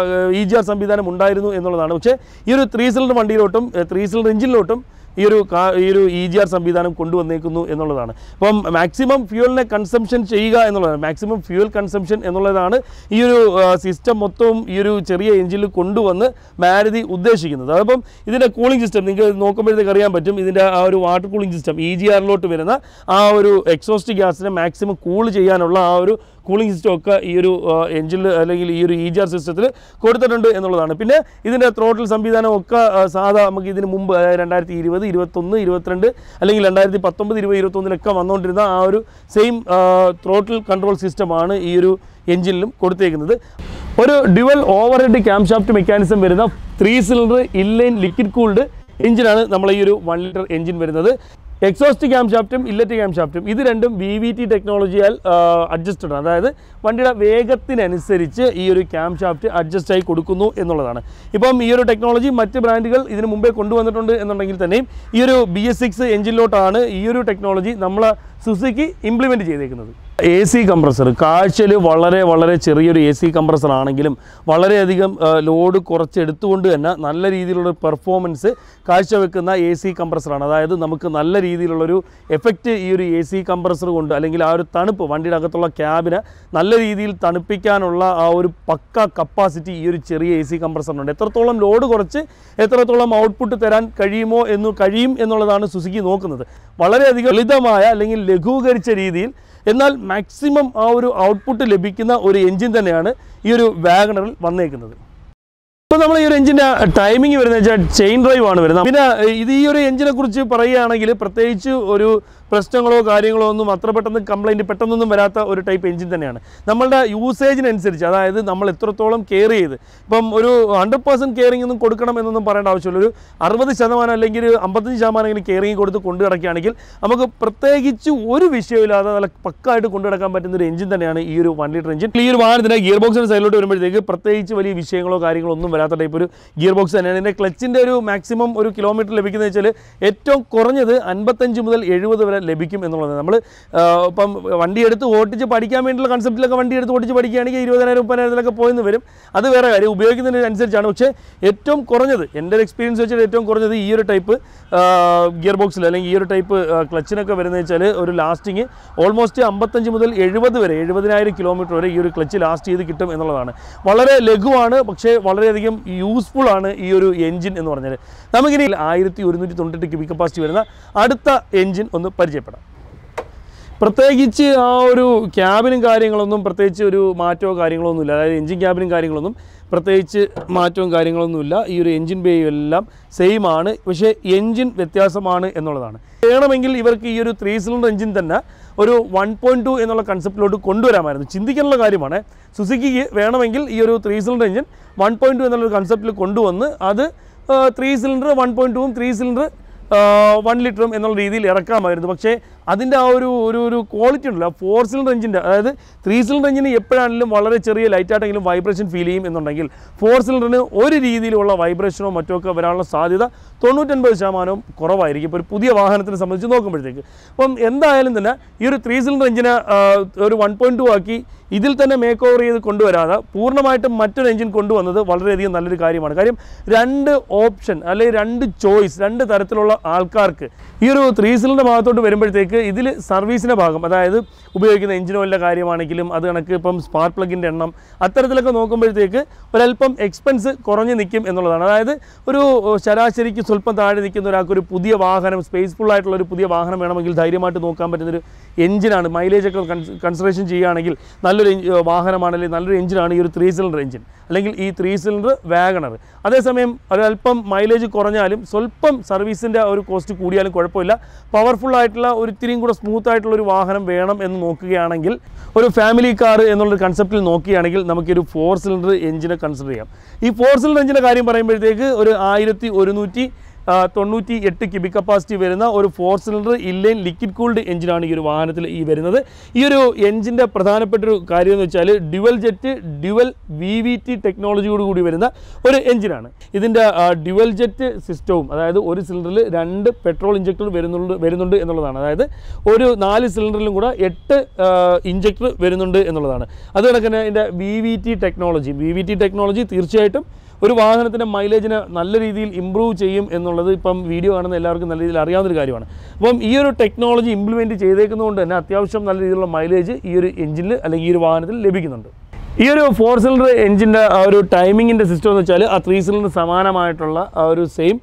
ഇ ജി ആർ സംവിധാനം ഉണ്ടായിരുന്നു എന്നുള്ളതാണ് പക്ഷേ ഈ ഒരു ത്രീ സിലിണ്ടർ വണ്ടിയിലോട്ടും ത്രീ സിലിണ്ടർ എഞ്ചിനിലോട്ടും ഈ ഒരു കാ ഈ ഒരു ഇ ജി ആർ സംവിധാനം കൊണ്ടുവന്നേക്കുന്നു എന്നുള്ളതാണ് അപ്പം മാക്സിമം ഫ്യൂവലിനെ കൺസംഷൻ ചെയ്യുക എന്നുള്ളതാണ് മാക്സിമം ഫ്യൂവൽ കൺസംഷൻ എന്നുള്ളതാണ് ഈ ഒരു സിസ്റ്റം മൊത്തവും ഈ ഒരു ചെറിയ എഞ്ചിനിൽ കൊണ്ടുവന്ന് മാരുതി ഉദ്ദേശിക്കുന്നത് അപ്പം ഇതിൻ്റെ കൂളിംഗ് സിസ്റ്റം നിങ്ങൾക്ക് നോക്കുമ്പോഴത്തേക്ക് അറിയാൻ പറ്റും ഇതിൻ്റെ ആ ഒരു water cooling system E G ആറിലോട്ട് വരുന്ന ആ ഒരു എക്സോസ്റ്റ് ഗ്യാസിനെ മാക്സിമം കൂൾ ചെയ്യാനുള്ള ആ ഒരു കൂളിംഗ് സിസ്റ്റം ഒക്കെ ഈ ഒരു എഞ്ചിനിൽ അല്ലെങ്കിൽ ഈ ഒരു ഇ ജി ആർ സിസ്റ്റത്തിൽ കൊടുത്തിട്ടുണ്ട് എന്നുള്ളതാണ് പിന്നെ ഇതിൻ്റെ ത്രോട്ടിൽ സംവിധാനം ഒക്കെ ആ, സാധാ നമുക്ക് ഇതിന് മുമ്പ് അതായത് രണ്ടായിരത്തി ഇരുപത് ഇരുപത്തൊന്ന് ഇരുപത്തിരണ്ട് അല്ലെങ്കിൽ രണ്ടായിരത്തി പത്തൊമ്പത് ഇരുപത് ഇരുപത്തൊന്നിലൊക്കെ വന്നുകൊണ്ടിരുന്ന ആ ഒരു സെയിം ത്രോട്ടിൽ കൺട്രോൾ സിസ്റ്റമാണ് ഈ ഒരു എഞ്ചിനിലും കൊടുത്തേക്കുന്നത് ഒരു dual overhead camshaft mechanism വരുന്ന three cylinder inline liquid cooled എഞ്ചിനാണ് നമ്മൾ ഈ ഒരു വൺ ലിറ്റർ എഞ്ചിൻ വരുന്നത് എക്സോസ്റ്റ് ക്യാം ഷാഫ്റ്റും ഇല്ലറ്റ് ക്യാം ഷാഫ്റ്റും ഇത് രണ്ടും വി വി ടി ടെക്നോളജിയാൽ അഡ്ജസ്റ്റഡ് ആണ് അതായത് വണ്ടിയുടെ വേഗത്തിനനുസരിച്ച് ഈ ഒരു ക്യാം ഷാഫ്റ്റ് അഡ്ജസ്റ്റ് ആയി കൊടുക്കുന്നു എന്നുള്ളതാണ് ഇപ്പം ഈ ഒരു ടെക്നോളജി മറ്റ് ബ്രാൻഡുകൾ ഇതിന് മുമ്പേ കൊണ്ടുവന്നിട്ടുണ്ട് എന്നുണ്ടെങ്കിൽ തന്നെയും ഈ ഒരു ബി എസ് സിക്സ് എഞ്ചിനിലോട്ടാണ് ഈ ഒരു ടെക്നോളജി നമ്മൾ സുസുക്കി ഇംപ്ലിമെൻറ്റ് ചെയ്തേക്കുന്നത് എ സി കംപ്രസർ കാഴ്ചയിൽ വളരെ വളരെ ചെറിയൊരു എ സി കംപ്രസർ ആണെങ്കിലും വളരെയധികം ആ, ലോഡ് കുറച്ചെടുത്തുകൊണ്ട് തന്നെ നല്ല രീതിയിലുള്ള പെർഫോമൻസ് കാഴ്ചവെക്കുന്ന എ സി കംപ്രസറാണ് അതായത് നമുക്ക് നല്ല രീതിയിലുള്ളൊരു എഫക്റ്റ് ഈ ഒരു എ സി കംപ്രസർ കൊണ്ട് അല്ലെങ്കിൽ ആ ഒരു തണുപ്പ് വണ്ടിയുടെ അകത്തുള്ള ക്യാബിന് നല്ല രീതിയിൽ തണുപ്പിക്കാനുള്ള ആ ഒരു പക്ക കപ്പാസിറ്റി ഈ ഒരു ചെറിയ എ സി കംപ്രസറിനുണ്ട് എത്രത്തോളം ലോഡ് കുറച്ച് എത്രത്തോളം ഔട്ട്പുട്ട് തരാൻ കഴിയുമോ എന്ന് കഴിയും എന്നുള്ളതാണ് സുസുക്കി നോക്കുന്നത് വളരെയധികം ലളിതമായ അല്ലെങ്കിൽ ലഘൂകരിച്ച രീതിയിൽ എന്നാൽ മാക്സിമം ആ ഒരു ഔട്ട്പുട്ട് ലഭിക്കുന്ന ഒരു എഞ്ചിൻ തന്നെയാണ് ഈ ഒരു വാഗണറിൽ വന്നേക്കുന്നത് ഇപ്പോൾ നമ്മൾ ഈ ഒരു എഞ്ചിൻ്റെ ടൈമിംഗ് വരുന്നത് വെച്ചാൽ ചെയിൻ ഡ്രൈവ് ആണ് വരുന്നത് പിന്നെ ഇത് ഈ ഒരു എഞ്ചിനെ കുറിച്ച് പറയുകയാണെങ്കിൽ പ്രത്യേകിച്ച് ഒരു പ്രശ്നങ്ങളോ കാര്യങ്ങളോ ഒന്നും അത്ര പെട്ടെന്ന് കംപ്ലൈൻറ്റ് പെട്ടെന്നൊന്നും വരാത്ത ഒരു ടൈപ്പ് എഞ്ചിൻ തന്നെയാണ് നമ്മളുടെ യൂസേജിനനുസരിച്ച് അതായത് നമ്മൾ എത്രത്തോളം കെയർ ചെയ്ത് ഇപ്പം ഒരു ഹൺഡ്രഡ് പേഴ്സൻറ്റ് കെയറിംഗ് ഒന്നും കൊടുക്കണം എന്നൊന്നും പറയേണ്ട ആവശ്യമില്ല ഒരു അറുപത് ശതമാനം അല്ലെങ്കിൽ ഒരു അമ്പത്തഞ്ച് ശതമാനം കെയറിംഗ് കൊടുത്ത് കൊണ്ടു നടക്കുകയാണെങ്കിൽ നമുക്ക് പ്രത്യേകിച്ച് ഒരു വിഷയമില്ലാതെ നല്ല പക്കായിട്ട് കൊണ്ടു നടക്കാൻ പറ്റുന്ന ഒരു എഞ്ചിൻ തന്നെയാണ് ഈ ഒരു വൺ ലിറ്റർ എഞ്ചിൻ ഈ ഒരു വാഹനത്തിൻ്റെ ഗിയർ ബോക്സിൻ്റെ സൈഡിലോട്ട് വരുമ്പോഴത്തേക്ക് പ്രത്യേകിച്ച് വലിയ വിഷയങ്ങളോ കാര്യങ്ങളോ ഒന്നും വരാത്ത ടൈപ്പ് ഒരു ഗിയർ ബോക്സ് തന്നെയാണ് ഇതിൻ്റെ ക്ലച്ചിൻ്റെ ഒരു മാക്സിമം ഒരു കിലോമീറ്റർ ലഭിക്കുന്നത് വെച്ചാൽ ഏറ്റവും കുറഞ്ഞത് അൻപത്തഞ്ച് മുതൽ എഴുപത് വരെ വരെ ലഭിക്കും എന്നുള്ളത് നമ്മൾ ഇപ്പം വണ്ടി എടുത്ത് ഓട്ടിച്ച് പഠിക്കാൻ വേണ്ടിയുള്ള കൺസെപ്റ്റിലൊക്കെ വണ്ടി എടുത്ത് ഓടിച്ച് പഠിക്കുകയാണെങ്കിൽ ഇരുപതിനായിരം മുപ്പതിനായിരത്തിലൊക്കെ പോയെന്ന് വരും അത് വേറെ കാര്യം ഉപയോഗിക്കുന്നതിനനുസരിച്ചാണ് പക്ഷേ ഏറ്റവും കുറഞ്ഞത് എൻ്റെ ഒരു എക്സ്പീരിയൻസ് വെച്ചിട്ട് ഏറ്റവും കുറഞ്ഞത് ഈ ഒരു ടൈപ്പ് ഗിയർ ബോക്സിൽ അല്ലെങ്കിൽ ഈ ഒരു ടൈപ്പ് ക്ലച്ചിനൊക്കെ വരുന്നത് വെച്ചാൽ ഒരു ലാസ്റ്റിങ് ഓൾമോസ്റ്റ് അമ്പത്തഞ്ച് മുതൽ എഴുപത് വരെ എഴുപതിനായിരം കിലോമീറ്റർ വരെ ഈ ഒരു ക്ലച്ച് ലാസ്റ്റ് ചെയ്ത് കിട്ടും എന്നുള്ളതാണ് വളരെ ലഘുവാണ് പക്ഷേ വളരെയധികം യൂസ്ഫുൾ ആണ് ഈ ഒരു എഞ്ചിൻ എന്ന് പറഞ്ഞാൽ നമുക്കിനി ആയിരത്തി ഒരുന്നൂറ്റി തൊണ്ണൂറ്റെട്ട് ക്യൂബിക് കപ്പാസിറ്റി വരുന്ന അടുത്ത എഞ്ചിൻ ഒന്ന് പരിചയപ്പെടാം പ്രത്യേകിച്ച് ആ ഒരു ക്യാബിനും കാര്യങ്ങളൊന്നും പ്രത്യേകിച്ച് ഒരു മാറ്റമോ കാര്യങ്ങളോ ഒന്നുമില്ല അതായത് എഞ്ചിൻ ക്യാബിനും കാര്യങ്ങളൊന്നും പ്രത്യേകിച്ച് മാറ്റവും കാര്യങ്ങളൊന്നുമില്ല ഈ ഒരു എഞ്ചിൻ ബേയും എല്ലാം സെയിം ആണ് പക്ഷേ എഞ്ചിൻ വ്യത്യാസമാണ് എന്നുള്ളതാണ് വേണമെങ്കിൽ ഇവർക്ക് ഈ ഒരു ത്രീ സിലിണ്ടർ എഞ്ചിൻ തന്നെ ഒരു വൺ പോയിൻറ്റ് ടു എന്നുള്ള കൺസെപ്റ്റിലോട്ട് കൊണ്ടുവരാമായിരുന്നു ചിന്തിക്കാനുള്ള കാര്യമാണ് സുസുക്കിക്ക് വേണമെങ്കിൽ ഈ ഒരു three cylinder engine one point two എന്നുള്ളൊരു കൺസെപ്റ്റിൽ കൊണ്ടുവന്ന് അത് ത്രീ സിലിണ്ടർ വൺ പോയിൻറ്റ് ടൂവും ത്രീ സിലിണ്ടർ വൺ ലിറ്ററും എന്നുള്ള രീതിയിൽ ഇറക്കാമായിരുന്നു പക്ഷേ അതിൻ്റെ ആ ഒരു ഒരു ഒരു ക്വാളിറ്റി ഉണ്ടല്ലോ ഫോർ സിലിണ്ടർ എഞ്ചിൻ്റെ അതായത് ത്രീ സിലിണ്ടർ എഞ്ചിന് എപ്പോഴാണെങ്കിലും വളരെ ചെറിയ ലൈറ്റായിട്ടെങ്കിലും വൈബ്രേഷൻ ഫീൽ ചെയ്യും എന്നുണ്ടെങ്കിൽ ഫോർ സിലിണ്ടറിന് ഒരു രീതിയിലുള്ള വൈബ്രേഷനോ മറ്റോ ഒക്കെ വരാനുള്ള സാധ്യത തൊണ്ണൂറ്റൊൻപത് ശതമാനവും കുറവായിരിക്കും ഇപ്പോൾ ഒരു പുതിയ വാഹനത്തിനെ സംബന്ധിച്ച് നോക്കുമ്പോഴത്തേക്ക് അപ്പം എന്തായാലും തന്നെ ഈ ഒരു ത്രീ സിലിണ്ടർ എഞ്ചിനെ ഒരു വൺ പോയിൻറ്റ് ടു ആക്കി ഇതിൽ തന്നെ മേക്ക് ഓവർ ചെയ്ത് കൊണ്ടുവരാതെ പൂർണ്ണമായിട്ടും മറ്റൊരു എഞ്ചിൻ കൊണ്ടുവന്നത് വളരെയധികം നല്ലൊരു കാര്യമാണ് കാര്യം രണ്ട് ഓപ്ഷൻ അല്ലെങ്കിൽ രണ്ട് ചോയ്സ് രണ്ട് തരത്തിലുള്ള ആൾക്കാർക്ക് ഈ ഒരു ത്രീ സിലിണ്ടർ ഭാഗത്തോട്ട് വരുമ്പോഴത്തേക്ക് ഇതിൽ സർവീസിൻ്റെ ഭാഗം അതായത് ഉപയോഗിക്കുന്ന എഞ്ചിൻ ഓയിലിൻ്റെ കാര്യമാണെങ്കിലും അത് കണക്ക് ഇപ്പം സ്പാർക്ക് പ്ലഗിൻ്റെ എണ്ണം അത്തരത്തിലൊക്കെ നോക്കുമ്പോഴത്തേക്ക് ഒരല്പം എക്സ്പെൻസ് കുറഞ്ഞ് നിൽക്കും എന്നുള്ളതാണ് അതായത് ഒരു ശരാശരിക്ക് സ്വല്പം താഴെ നിൽക്കുന്ന ഒരാൾക്ക് ഒരു പുതിയ വാഹനം സ്പേസ്ഫുൾ ആയിട്ടുള്ള ഒരു പുതിയ വാഹനം വേണമെങ്കിൽ ധൈര്യമായിട്ട് നോക്കാൻ പറ്റുന്നൊരു എഞ്ചിനാണ് മൈലേജ് ഒക്കെ കൺസിഡറേഷൻ ചെയ്യുകയാണെങ്കിൽ നല്ലൊരു എഞ്ചി- വാഹനമാണെങ്കിൽ നല്ലൊരു എഞ്ചിനാണ് ഈ ഒരു ത്രീ സിലിണ്ടർ എഞ്ചിൻ അല്ലെങ്കിൽ ഈ ത്രീ സിലിണ്ടർ വാഗണർ അതേസമയം ഒരല്പം മൈലേജ് കുറഞ്ഞാലും സ്വല്പം സർവീസിൻ്റെ ഒരു കോസ്റ്റ് കൂടിയാലും കുഴപ്പമില്ല പവർഫുൾ ആയിട്ടുള്ള ഒരു ഇത്തിരിയും കൂടെ സ്മൂത്ത് ആയിട്ടുള്ള ഒരു വാഹനം വേണം എന്ന് നോക്കുകയാണെങ്കിൽ ഒരു ഫാമിലി കാർ എന്നുള്ളൊരു കൺസെപ്റ്റിൽ നോക്കുകയാണെങ്കിൽ നമുക്കൊരു ഫോർ സിലിണ്ടർ എഞ്ചിനെ കൺസിഡർ ചെയ്യാം ഈ ഫോർ സിലിണ്ടർ എഞ്ചിൻ്റെ കാര്യം പറയുമ്പോഴത്തേക്ക് ഒരു ആയിരത്തി ഒരുന്നൂറ്റി ആ, തൊണ്ണൂറ്റി എട്ട് ക്യൂബിക് കപ്പാസിറ്റി വരുന്ന ഒരു four cylinder inline liquid cooled എഞ്ചിനാണ് ഈ ഒരു വാഹനത്തിൽ ഈ വരുന്നത് ഈ ഒരു എഞ്ചിൻ്റെ പ്രധാനപ്പെട്ട ഒരു കാര്യം എന്ന് വെച്ചാൽ dual jet dual V V T ടെക്നോളജിയോട് കൂടി വരുന്ന ഒരു എഞ്ചിനാണ് ഇതിൻ്റെ ഡ്യുവൽ ജെറ്റ് സിസ്റ്റവും അതായത് ഒരു സിലിണ്ടറിൽ രണ്ട് പെട്രോൾ ഇഞ്ചക്ടർ വരുന്നുണ്ട് വരുന്നുണ്ട് എന്നുള്ളതാണ് അതായത് ഒരു നാല് സിലിണ്ടറിലും കൂടെ എട്ട് ഇഞ്ചക്ടർ വരുന്നുണ്ട് എന്നുള്ളതാണ് അത് കണക്കിന് ഇതിൻ്റെ V V T technology V V T technology തീർച്ചയായിട്ടും ഒരു വാഹനത്തിൻ്റെ മൈലേജിനെ നല്ല രീതിയിൽ ഇമ്പ്രൂവ് ചെയ്യും എന്നുള്ളത് ഇപ്പം വീഡിയോ കാണുന്ന എല്ലാവർക്കും നല്ല രീതിയിൽ അറിയാവുന്നൊരു കാര്യമാണ് അപ്പം ഈ ഒരു ടെക്നോളജി ഇംപ്ലിമെൻറ്റ് ചെയ്തേക്കുന്നതുകൊണ്ട് തന്നെ അത്യാവശ്യം നല്ല രീതിയിലുള്ള മൈലേജ് ഈ ഒരു എഞ്ചിനിൽ അല്ലെങ്കിൽ ഈ ഒരു വാഹനത്തിൽ ലഭിക്കുന്നുണ്ട് ഈ ഒരു ഫോർ സിലിണ്ടർ എഞ്ചിൻ്റെ ആ ഒരു ടൈമിങ്ങിൻ്റെ സിസ്റ്റം എന്ന് വെച്ചാൽ ആ ത്രീ സിലിണ്ടർ സമാനമായിട്ടുള്ള ആ ഒരു സെയിം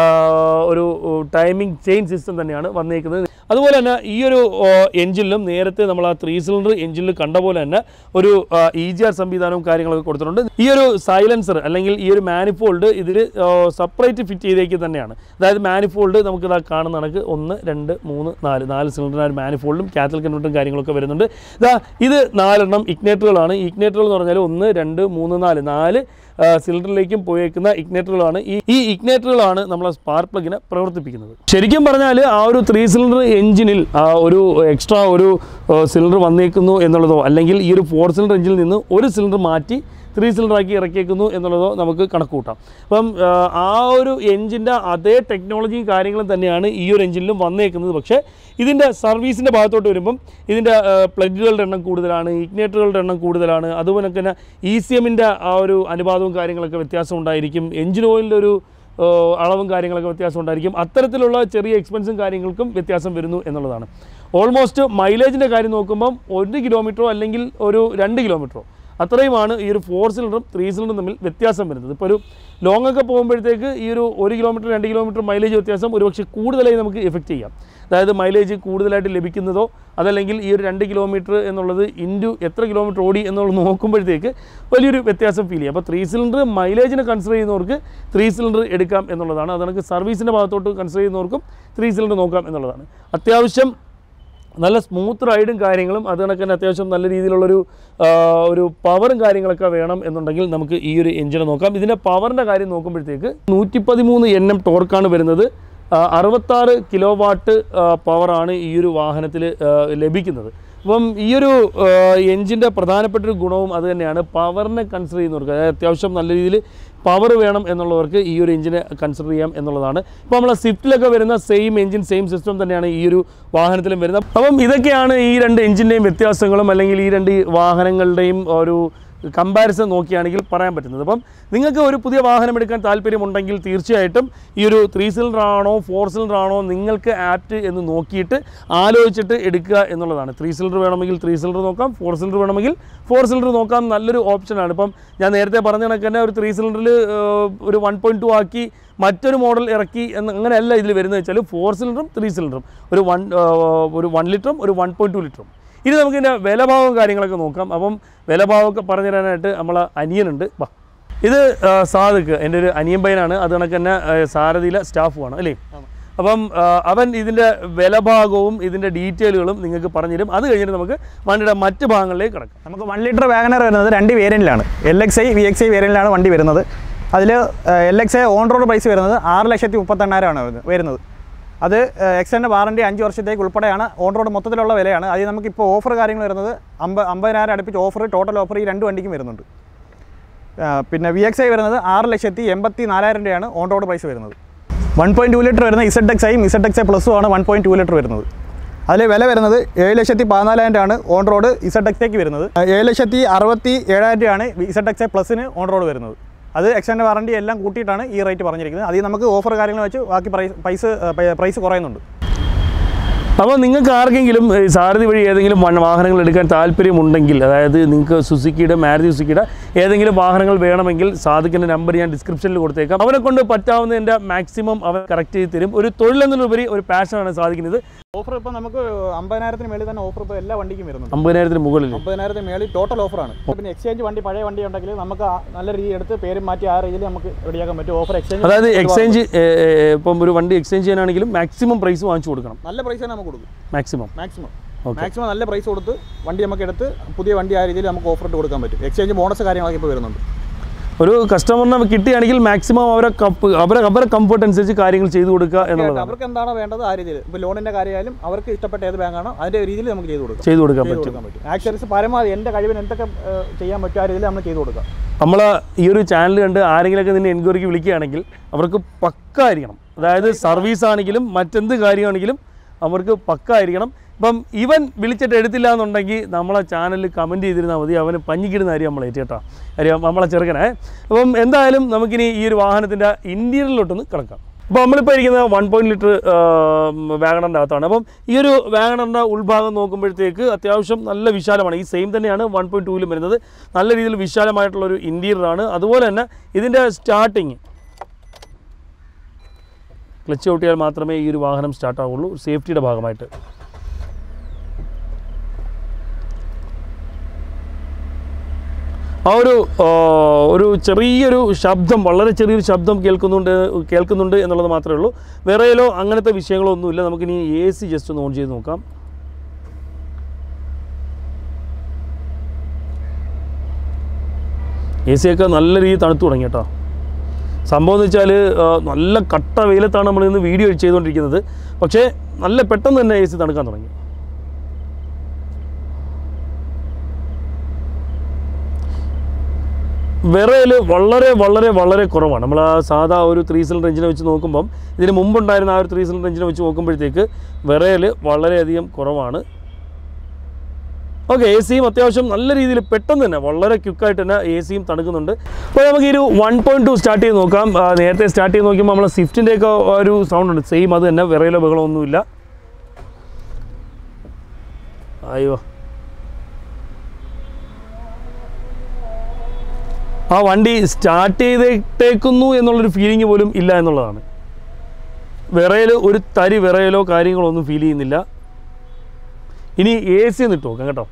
ഒരു ടൈമിംഗ് ചെയിൻ സിസ്റ്റം തന്നെയാണ് വന്നേക്കുന്നത് അതുപോലെ തന്നെ ഈ ഒരു എഞ്ചിനിലും നേരത്തെ നമ്മൾ ആ ത്രീ സിലിണ്ടർ എഞ്ചിനിൽ കണ്ട പോലെ തന്നെ ഒരു ഇ ജി ആർ സംവിധാനവും കാര്യങ്ങളൊക്കെ കൊടുത്തിട്ടുണ്ട് ഈ ഒരു സൈലൻസർ അല്ലെങ്കിൽ ഈ ഒരു മാനിഫോൾഡ് ഇതിൽ സെപ്പറേറ്റ് ഫിറ്റ് ചെയ്തേക്ക് തന്നെയാണ് അതായത് മാനിഫോൾഡ് നമുക്ക് ഇതാ കാണുന്ന കണക്ക് ഒന്ന് രണ്ട് മൂന്ന് നാല് നാല് സിലിണ്ടറിന് ഒരു മാനിഫോൾഡും കാത്തൽ കൺവെർട്ടും കാര്യങ്ങളൊക്കെ വരുന്നുണ്ട് ഇതാ ഇത് നാലെണ്ണം ഇഗ്നേറ്ററുകളാണ് ഇഗ്നേറ്ററുകൾ എന്ന് പറഞ്ഞാൽ ഒന്ന് രണ്ട് മൂന്ന് നാല് നാല് ആ, സിലിണ്ടറിലേക്കും പോയേക്കുന്ന ഇഗ്നേറ്ററുകളാണ് ഈ ഈ ഇഗ്നേറ്ററുകളാണ് നമ്മളെ സ്പാർക്ക് പ്ലഗിനെ പ്രവർത്തിപ്പിക്കുന്നത് ശരിക്കും പറഞ്ഞാൽ ആ ഒരു ത്രീ സിലിണ്ടർ എഞ്ചിനിൽ ആ ഒരു എക്സ്ട്രാ ഒരു സിലിണ്ടർ വന്നേക്കുന്നു എന്നുള്ളതോ അല്ലെങ്കിൽ ഈ ഒരു ഫോർ സിലിണ്ടർ എഞ്ചിനിൽ നിന്ന് ഒരു സിലിണ്ടർ മാറ്റി ത്രീ സിലിണ്ടറാക്കി ഇറക്കിയേക്കുന്നു എന്നുള്ളതോ നമുക്ക് കണക്ക് കൂട്ടാം അപ്പം ആ, ആ ഒരു എഞ്ചിൻ്റെ അതേ ടെക്നോളജിയും കാര്യങ്ങളും തന്നെയാണ് ഈ ഒരു എഞ്ചിനിലും വന്നേക്കുന്നത് പക്ഷേ ഇതിൻ്റെ സർവീസിൻ്റെ ഭാഗത്തോട്ട് വരുമ്പം ഇതിൻ്റെ പ്ലഗുകളുടെ എണ്ണം കൂടുതലാണ് ഇഗ്നേറ്ററുകളുടെ എണ്ണം കൂടുതലാണ് അതുപോലെ തന്നെ ഇ സി എമ്മിൻ്റെ ആ ഒരു അനുപാതവും കാര്യങ്ങളൊക്കെ വ്യത്യാസം ഉണ്ടായിരിക്കും എഞ്ചിൻ ഓയിലിൻ്റെ ഒരു ആ, അളവും കാര്യങ്ങളൊക്കെ വ്യത്യാസം ഉണ്ടായിരിക്കും അത്തരത്തിലുള്ള ചെറിയ എക്സ്പെൻസും കാര്യങ്ങൾക്കും വ്യത്യാസം വരുന്നു എന്നുള്ളതാണ് ഓൾമോസ്റ്റ് മൈലേജിൻ്റെ കാര്യം നോക്കുമ്പം ഒരു കിലോമീറ്ററോ അല്ലെങ്കിൽ ഒരു രണ്ട് കിലോമീറ്ററോ അത്രയുമാണ് ഈ ഒരു ഫോർ സിലിണ്ടറും ത്രീ സിലിണ്ടറും തമ്മിൽ വ്യത്യാസം വരുന്നത് ഇപ്പോൾ ഒരു ലോങ് ഒക്കെ പോകുമ്പോഴത്തേക്ക് ഈ ഒരു ഒരു കിലോമീറ്റർ രണ്ട് കിലോമീറ്റർ മൈലേജ് വ്യത്യാസം ഒരുപക്ഷെ കൂടുതലായി നമുക്ക് എഫക്റ്റ് ചെയ്യാം അതായത് മൈലേജ് കൂടുതലായിട്ട് ലഭിക്കുന്നതോ അതല്ലെങ്കിൽ ഈ ഒരു രണ്ട് കിലോമീറ്റർ എന്നുള്ളത് ഇൻറ്റു എത്ര കിലോമീറ്റർ ഓടി എന്നുള്ളത് നോക്കുമ്പോഴത്തേക്ക് വലിയൊരു വ്യത്യാസം ഫീൽ ചെയ്യും അപ്പോൾ ത്രീ സിലിണ്ടർ മൈലേജിനെ കൺസിഡർ ചെയ്യുന്നവർക്ക് ത്രീ സിലിണ്ടർ എടുക്കാം എന്നുള്ളതാണ് അത് കണക്ക് സർവീസിൻ്റെ ഭാഗത്തോട്ട് കൺസിഡർ ചെയ്യുന്നവർക്കും ത്രീ സിലിണ്ടർ നോക്കാം എന്നുള്ളതാണ് അത്യാവശ്യം നല്ല സ്മൂത്ത് റൈഡും കാര്യങ്ങളും അത് കണക്ക് തന്നെ അത്യാവശ്യം നല്ല രീതിയിലുള്ളൊരു ആ, ഒരു പവറും കാര്യങ്ങളൊക്കെ വേണം എന്നുണ്ടെങ്കിൽ നമുക്ക് ഈ ഒരു എഞ്ചിനെ നോക്കാം ഇതിൻ്റെ പവറിൻ്റെ കാര്യം നോക്കുമ്പോഴത്തേക്ക് നൂറ്റി പതിമൂന്ന് എൻ എം ടോർക്കാണ് വരുന്നത് ആ, അറുപത്താറ് കിലോ വാട്ട് പവറാണ് ഈ ഒരു വാഹനത്തിൽ ലഭിക്കുന്നത് അപ്പം ഈ ഒരു എഞ്ചിൻ്റെ പ്രധാനപ്പെട്ട ഒരു ഗുണവും അത് തന്നെയാണ് പവറിനെ കൺസിഡർ ചെയ്യുന്നവർക്ക് അതായത് അത്യാവശ്യം നല്ല രീതിയിൽ പവർ വേണം എന്നുള്ളവർക്ക് ഈ ഒരു എഞ്ചിനെ കൺസിഡർ ചെയ്യാം എന്നുള്ളതാണ് ഇപ്പോൾ നമ്മളെ സ്വിഫ്റ്റിലൊക്കെ വരുന്ന സെയിം എഞ്ചിൻ സെയിം സിസ്റ്റം തന്നെയാണ് ഈ ഒരു വാഹനത്തിലും വരുന്നത് അപ്പം ഇതൊക്കെയാണ് ഈ രണ്ട് എഞ്ചിൻ്റെയും വ്യത്യാസങ്ങളും അല്ലെങ്കിൽ ഈ രണ്ട് വാഹനങ്ങളുടെയും ഒരു കമ്പാരിസൺ നോക്കിയാണെങ്കിൽ പറയാൻ പറ്റുന്നത് അപ്പം നിങ്ങൾക്ക് ഒരു പുതിയ വാഹനം എടുക്കാൻ താല്പര്യമുണ്ടെങ്കിൽ തീർച്ചയായിട്ടും ഈ ഒരു ത്രീ സിലിണ്ടർ ആണോ ഫോർ സിലിണ്ടർ ആണോ നിങ്ങൾക്ക് ആപ്റ്റ് എന്ന് നോക്കിയിട്ട് ആലോചിച്ചിട്ട് എടുക്കുക എന്നുള്ളതാണ് ത്രീ സിലിണ്ടർ വേണമെങ്കിൽ ത്രീ സിലിണ്ടർ നോക്കാം ഫോർ സിലിണ്ടർ വേണമെങ്കിൽ ഫോർ സിലിണ്ടർ നോക്കാം നല്ലൊരു ഓപ്ഷനാണ് ഇപ്പം ഞാൻ നേരത്തെ പറഞ്ഞ കണക്ക് തന്നെ ഒരു ത്രീ സിലിണ്ടറിൽ ഒരു വൺ പോയിൻറ്റ് ടു ആക്കി മറ്റൊരു മോഡൽ ഇറക്കി എന്ന് അങ്ങനെയല്ല ഇതിൽ വരുന്നത് വെച്ചാൽ ഫോർ സിലിണ്ടറും ത്രീ സിലിണ്ടറും ഒരു വൺ ഒരു വൺ ലിറ്ററും ഒരു വൺ പോയിൻറ്റ് ടു ലിറ്ററും ഇനി നമുക്ക് ഇതിൻ്റെ വിലഭാവവും കാര്യങ്ങളൊക്കെ നോക്കാം അപ്പം വിലഭാവമൊക്കെ പറഞ്ഞു തരാനായിട്ട് നമ്മളെ അനിയനുണ്ട് വാ ഇത് ആ, സാദിഖ് എൻ്റെ ഒരു അനിയൻ പയ്യനാണ് അത് കണക്ക് തന്നെ ആ, സാരഥിയിലെ സ്റ്റാഫുമാണ് അല്ലേ അപ്പം ആ, അവൻ ഇതിൻ്റെ വിലഭാഗവും ഇതിൻ്റെ ഡീറ്റെയിലുകളും നിങ്ങൾക്ക് പറഞ്ഞുതരും അത് കഴിഞ്ഞിട്ട് നമുക്ക് വണ്ടിയുടെ മറ്റ് ഭാഗങ്ങളിലേക്ക് കിടക്കാം നമുക്ക് വൺ ലിറ്റർ വാഗനർ വരുന്നത് രണ്ട് വേരിയൻറ്റിലാണ് L X I V X I വേരിയൻറ്റിലാണ് വണ്ടി വരുന്നത് അതിൽ L X I on road price വരുന്നത് ആറ് ലക്ഷത്തി മുപ്പത്തെണ്ണായിരമാണ് വരുന്നത് വരുന്നത് അത് എക്സ്റ്റൻഡ് വാറണ്ടി അഞ്ച് വർഷത്തേക്ക് ഉൾപ്പെടെയാണ് ഓൺ റോഡ് മൊത്തത്തിലുള്ള വിലയാണ് അതിൽ നമുക്കിപ്പോൾ ഓഫർ കാര്യങ്ങൾ വരുന്നത് അമ്പ അമ്പതിനായിരം അടുപ്പിച്ച് ഓഫർ ടോട്ടൽ ഓഫർ ഈ രണ്ട് വണ്ടിക്കും വരുന്നുണ്ട് ആ, പിന്നെ വി എക്സ് ഐ വരുന്നത് ആറ് ലക്ഷത്തി എൺപത്തി നാലായിരം രൂപയാണ് ഓൺ റോഡ് പ്രൈസ് വരുന്നത് വൺ പോയിൻറ്റ് ടു ലിറ്റർ വരുന്ന ഇസഡ് എക്സ് ഐയും ഇസഡ് എക്സ് ഐ പ്ലസും ആണ് വൺ പോയിൻറ്റ് ടു ലിറ്റർ വരുന്നത് അതിൽ വില വരുന്നത് ഏഴ് ലക്ഷത്തി പതിനാലായിരം രൂപയാണ് ഓൺ റോഡ് ഇസഡ് എക്സേക്ക് വരുന്നത് ആ, ഏഴ് ലക്ഷത്തി അറുപത്തി ഏഴായിരം രൂപയാണ് ഇസഡ് എക്സ് ഐ പ്ലസിന് ഓൺ റോഡ് വരുന്നത് അത് എക്സ്റ്റൻഡ് വാറണ്ടി എല്ലാം കൂട്ടിയിട്ടാണ് ഈ റേറ്റ് പറഞ്ഞിരിക്കുന്നത് അതിൽ നമുക്ക് ഓഫർ കാര്യങ്ങൾ വെച്ച് ബാക്കി പ്രൈസ് പൈസ പ്രൈസ് കുറയുന്നുണ്ട് അപ്പോൾ നിങ്ങൾക്ക് ആർക്കെങ്കിലും ഈ സാരഥി വഴി ഏതെങ്കിലും വൺ- വാഹനങ്ങൾ എടുക്കാൻ താല്പര്യമുണ്ടെങ്കിൽ അതായത് നിങ്ങൾക്ക് സുസുക്കിയുടെ മാരുതി സുസുക്കിയുടെ ഏതെങ്കിലും വാഹനങ്ങൾ വേണമെങ്കിൽ സാധിക്കുന്ന നമ്പർ ഞാൻ ഡിസ്ക്രിപ്ഷനിൽ കൊടുത്തേക്കാം അവനെ കൊണ്ട് പറ്റാവുന്നതിൻ്റെ മാക്സിമം അവൻ കറക്റ്റ് ചെയ്ത് തരും ഒരു തൊഴിലെന്നതിലുപരി ഒരു പാഷനാണ് സാധിക്കുന്നത് ഓഫർ ഇപ്പോൾ നമുക്ക് അമ്പതിനായിരത്തിന് മേളിൽ തന്നെ ഓഫർ ഇപ്പോൾ എല്ലാ വണ്ടിക്കും വരുന്നുണ്ട് അമ്പതിനായിരത്തിന് മുകളിൽ അമ്പതിനായിരത്തിന് മേളിൽ ടോട്ടൽ ഓഫറാണ് പിന്നെ എക്സ്ചേഞ്ച് വണ്ടി പഴയ വണ്ടി ഉണ്ടെങ്കിൽ നമുക്ക് ആ നല്ല രീതിയിൽ എടുത്ത് പേരും മാറ്റി ആ രീതിയിൽ നമുക്ക് റെഡിയാക്കാൻ പറ്റും ഓഫർ എക്സ്ചേഞ്ച് അതായത് എക്സ്ചേഞ്ച് ഇപ്പം ഒരു വണ്ടി എക്സ്ചേഞ്ച് ചെയ്യാനാണെങ്കിലും മാക്സിമം പ്രൈസ് വാങ്ങിച്ചു കൊടുക്കണം നല്ല പ്രൈസ് തന്നെ നമുക്ക് കൊടുക്കും മാക്സിമം മാക്സിമം Okay. മാക്സിമം നല്ല പ്രൈസ് കൊടുത്ത് വണ്ടി നമുക്ക് എടുത്ത് പുതിയ വണ്ടി ആ രീതിയിൽ നമുക്ക് ഓഫർ ഇട്ട് കൊടുക്കാൻ പറ്റും എക്സ്ചേഞ്ച് ബോണസ് കാര്യങ്ങളൊക്കെ ഇപ്പോൾ വരുന്നുണ്ട് ഒരു കസ്റ്റമറിനെ കിട്ടുകയാണെങ്കിൽ മാക്സിമം അവരെ കപ്പ് അവരെ അവരെ കംഫർട്ട് അനുസരിച്ച് കാര്യങ്ങൾ ചെയ്തു കൊടുക്കുക എന്നുള്ളതാണ് അവർക്ക് എന്താണോ വേണ്ടത് ആ രീതിയിൽ ഇപ്പോൾ ലോണിൻ്റെ കാര്യമായാലും അവർക്ക് ഇഷ്ടപ്പെട്ട ഏത് ബാങ്കാണോ അതിൻ്റെ രീതിയിൽ നമുക്ക് ചെയ്ത് കൊടുക്കാം ചെയ്തു കൊടുക്കാൻ ചെയ്ത് പറ്റും കൊടുക്കാൻ പറ്റും ആക്സറീസ് പരമാവധി എൻ്റെ കഴിവിന് എന്തൊക്കെ ഏഹ്, ചെയ്യാൻ പറ്റും ആ രീതിയിൽ നമ്മൾ ചെയ്ത് കൊടുക്കാം നമ്മൾ ഈ ഒരു ചാനൽ കണ്ട് ആരെങ്കിലുമൊക്കെ നിന്നെ എൻക്വയറിക്ക് വിളിക്കുകയാണെങ്കിൽ അവർക്ക് പക്ക ആയിരിക്കണം അതായത് സർവീസ് ആണെങ്കിലും മറ്റെന്ത് കാര്യമാണെങ്കിലും അവർക്ക് പക്ക ആയിരിക്കണം ഇപ്പം ഇവൻ വിളിച്ചിട്ട് എടുത്തില്ല എന്നുണ്ടെങ്കിൽ നമ്മളെ ചാനലിൽ കമൻറ്റ് ചെയ്തിരുന്നാൽ മതി അവന് പഞ്ഞിക്കിടുന്ന കാര്യം നമ്മൾ ഏറ്റേട്ടാ കാര്യം നമ്മളെ ചെറുക്കനെ അപ്പം എന്തായാലും നമുക്കിനി ഈ ഒരു വാഹനത്തിൻ്റെ ഇൻറ്റീരിയറിലോട്ടൊന്ന് കിടക്കാം അപ്പോൾ നമ്മളിപ്പോൾ ഇരിക്കുന്നത് വൺ പോയിൻറ്റ് ലിറ്റർ വാഗണറിൻ്റെ അകത്താണ് അപ്പം ഈ ഒരു വാഗണറിൻ്റെ ഉൾഭാഗം നോക്കുമ്പോഴത്തേക്ക് അത്യാവശ്യം നല്ല വിശാലമാണ് ഈ സെയിം തന്നെയാണ് വൺ പോയിൻറ്റ് ടൂവിലും വരുന്നത് നല്ല രീതിയിൽ വിശാലമായിട്ടുള്ളൊരു ഇൻറ്റീരിയറാണ് അതുപോലെ തന്നെ ഇതിൻ്റെ സ്റ്റാർട്ടിങ് ക്ലച്ച് ഔട്ടിയാൽ മാത്രമേ ഈ ഒരു വാഹനം സ്റ്റാർട്ട് ആവുള്ളൂ സേഫ്റ്റിയുടെ ഭാഗമായിട്ട് ആ ഒരു ആ, ഒരു ചെറിയൊരു ശബ്ദം വളരെ ചെറിയൊരു ശബ്ദം കേൾക്കുന്നുണ്ട് കേൾക്കുന്നുണ്ട് എന്നുള്ളത് മാത്രമേ ഉള്ളൂ വേറെയിലോ അങ്ങനത്തെ വിഷയങ്ങളോ ഒന്നുമില്ല നമുക്കിനി എ സി ജസ്റ്റ് ഒന്ന് ഓൺ ചെയ്ത് നോക്കാം എ സിയൊക്കെ നല്ല രീതിയിൽ തണുത്തു തുടങ്ങി കേട്ടോ സംഭവം എന്ന് വെച്ചാൽ നല്ല കട്ട വെയിലത്താണ് നമ്മൾ ഇന്ന് വീഡിയോ ചെയ്തുകൊണ്ടിരിക്കുന്നത് പക്ഷേ നല്ല പെട്ടെന്ന് തന്നെ എ സി തണുക്കാൻ തുടങ്ങി വിറയൽ വളരെ വളരെ വളരെ കുറവാണ് നമ്മൾ ആ സാധാ ഒരു ത്രീ സിലിണ്ടർ എഞ്ചിനെ വെച്ച് നോക്കുമ്പം ഇതിന് മുമ്പുണ്ടായിരുന്ന ആ ഒരു ത്രീ സിലിണ്ടർ എഞ്ചിനെ വെച്ച് നോക്കുമ്പോഴത്തേക്ക് വിറയൽ വളരെയധികം കുറവാണ് ഓക്കെ എ സിയും അത്യാവശ്യം നല്ല രീതിയിൽ പെട്ടെന്ന് തന്നെ വളരെ ക്വിക്കായിട്ട് തന്നെ എ സിയും തണുക്കുന്നുണ്ട് അപ്പോൾ നമുക്ക് ഈ ഒരു വൺ പോയിൻറ്റ് ടു സ്റ്റാർട്ട് ചെയ്ത് നോക്കാം ആ, നേരത്തെ സ്റ്റാർട്ട് ചെയ്ത് നോക്കുമ്പോൾ നമ്മൾ സ്വിഫ്റ്റിൻ്റെയൊക്കെ ഒരു സൗണ്ട് ഉണ്ട് സെയിം അത് തന്നെ വിറയിലോ ബഹളോ ഒന്നുമില്ല അയ്യോ ആ വണ്ടി സ്റ്റാർട്ട് ചെയ്തിട്ടേക്കുന്നു എന്നുള്ളൊരു ഫീലിംഗ് പോലും ഇല്ല എന്നുള്ളതാണ് വിറയൽ ഒരു തരി വിറയലോ കാര്യങ്ങളോ ഒന്നും ഫീൽ ചെയ്യുന്നില്ല ഇനി എ സി ഒന്ന് ഇട്ട് നോക്കാം കേട്ടോ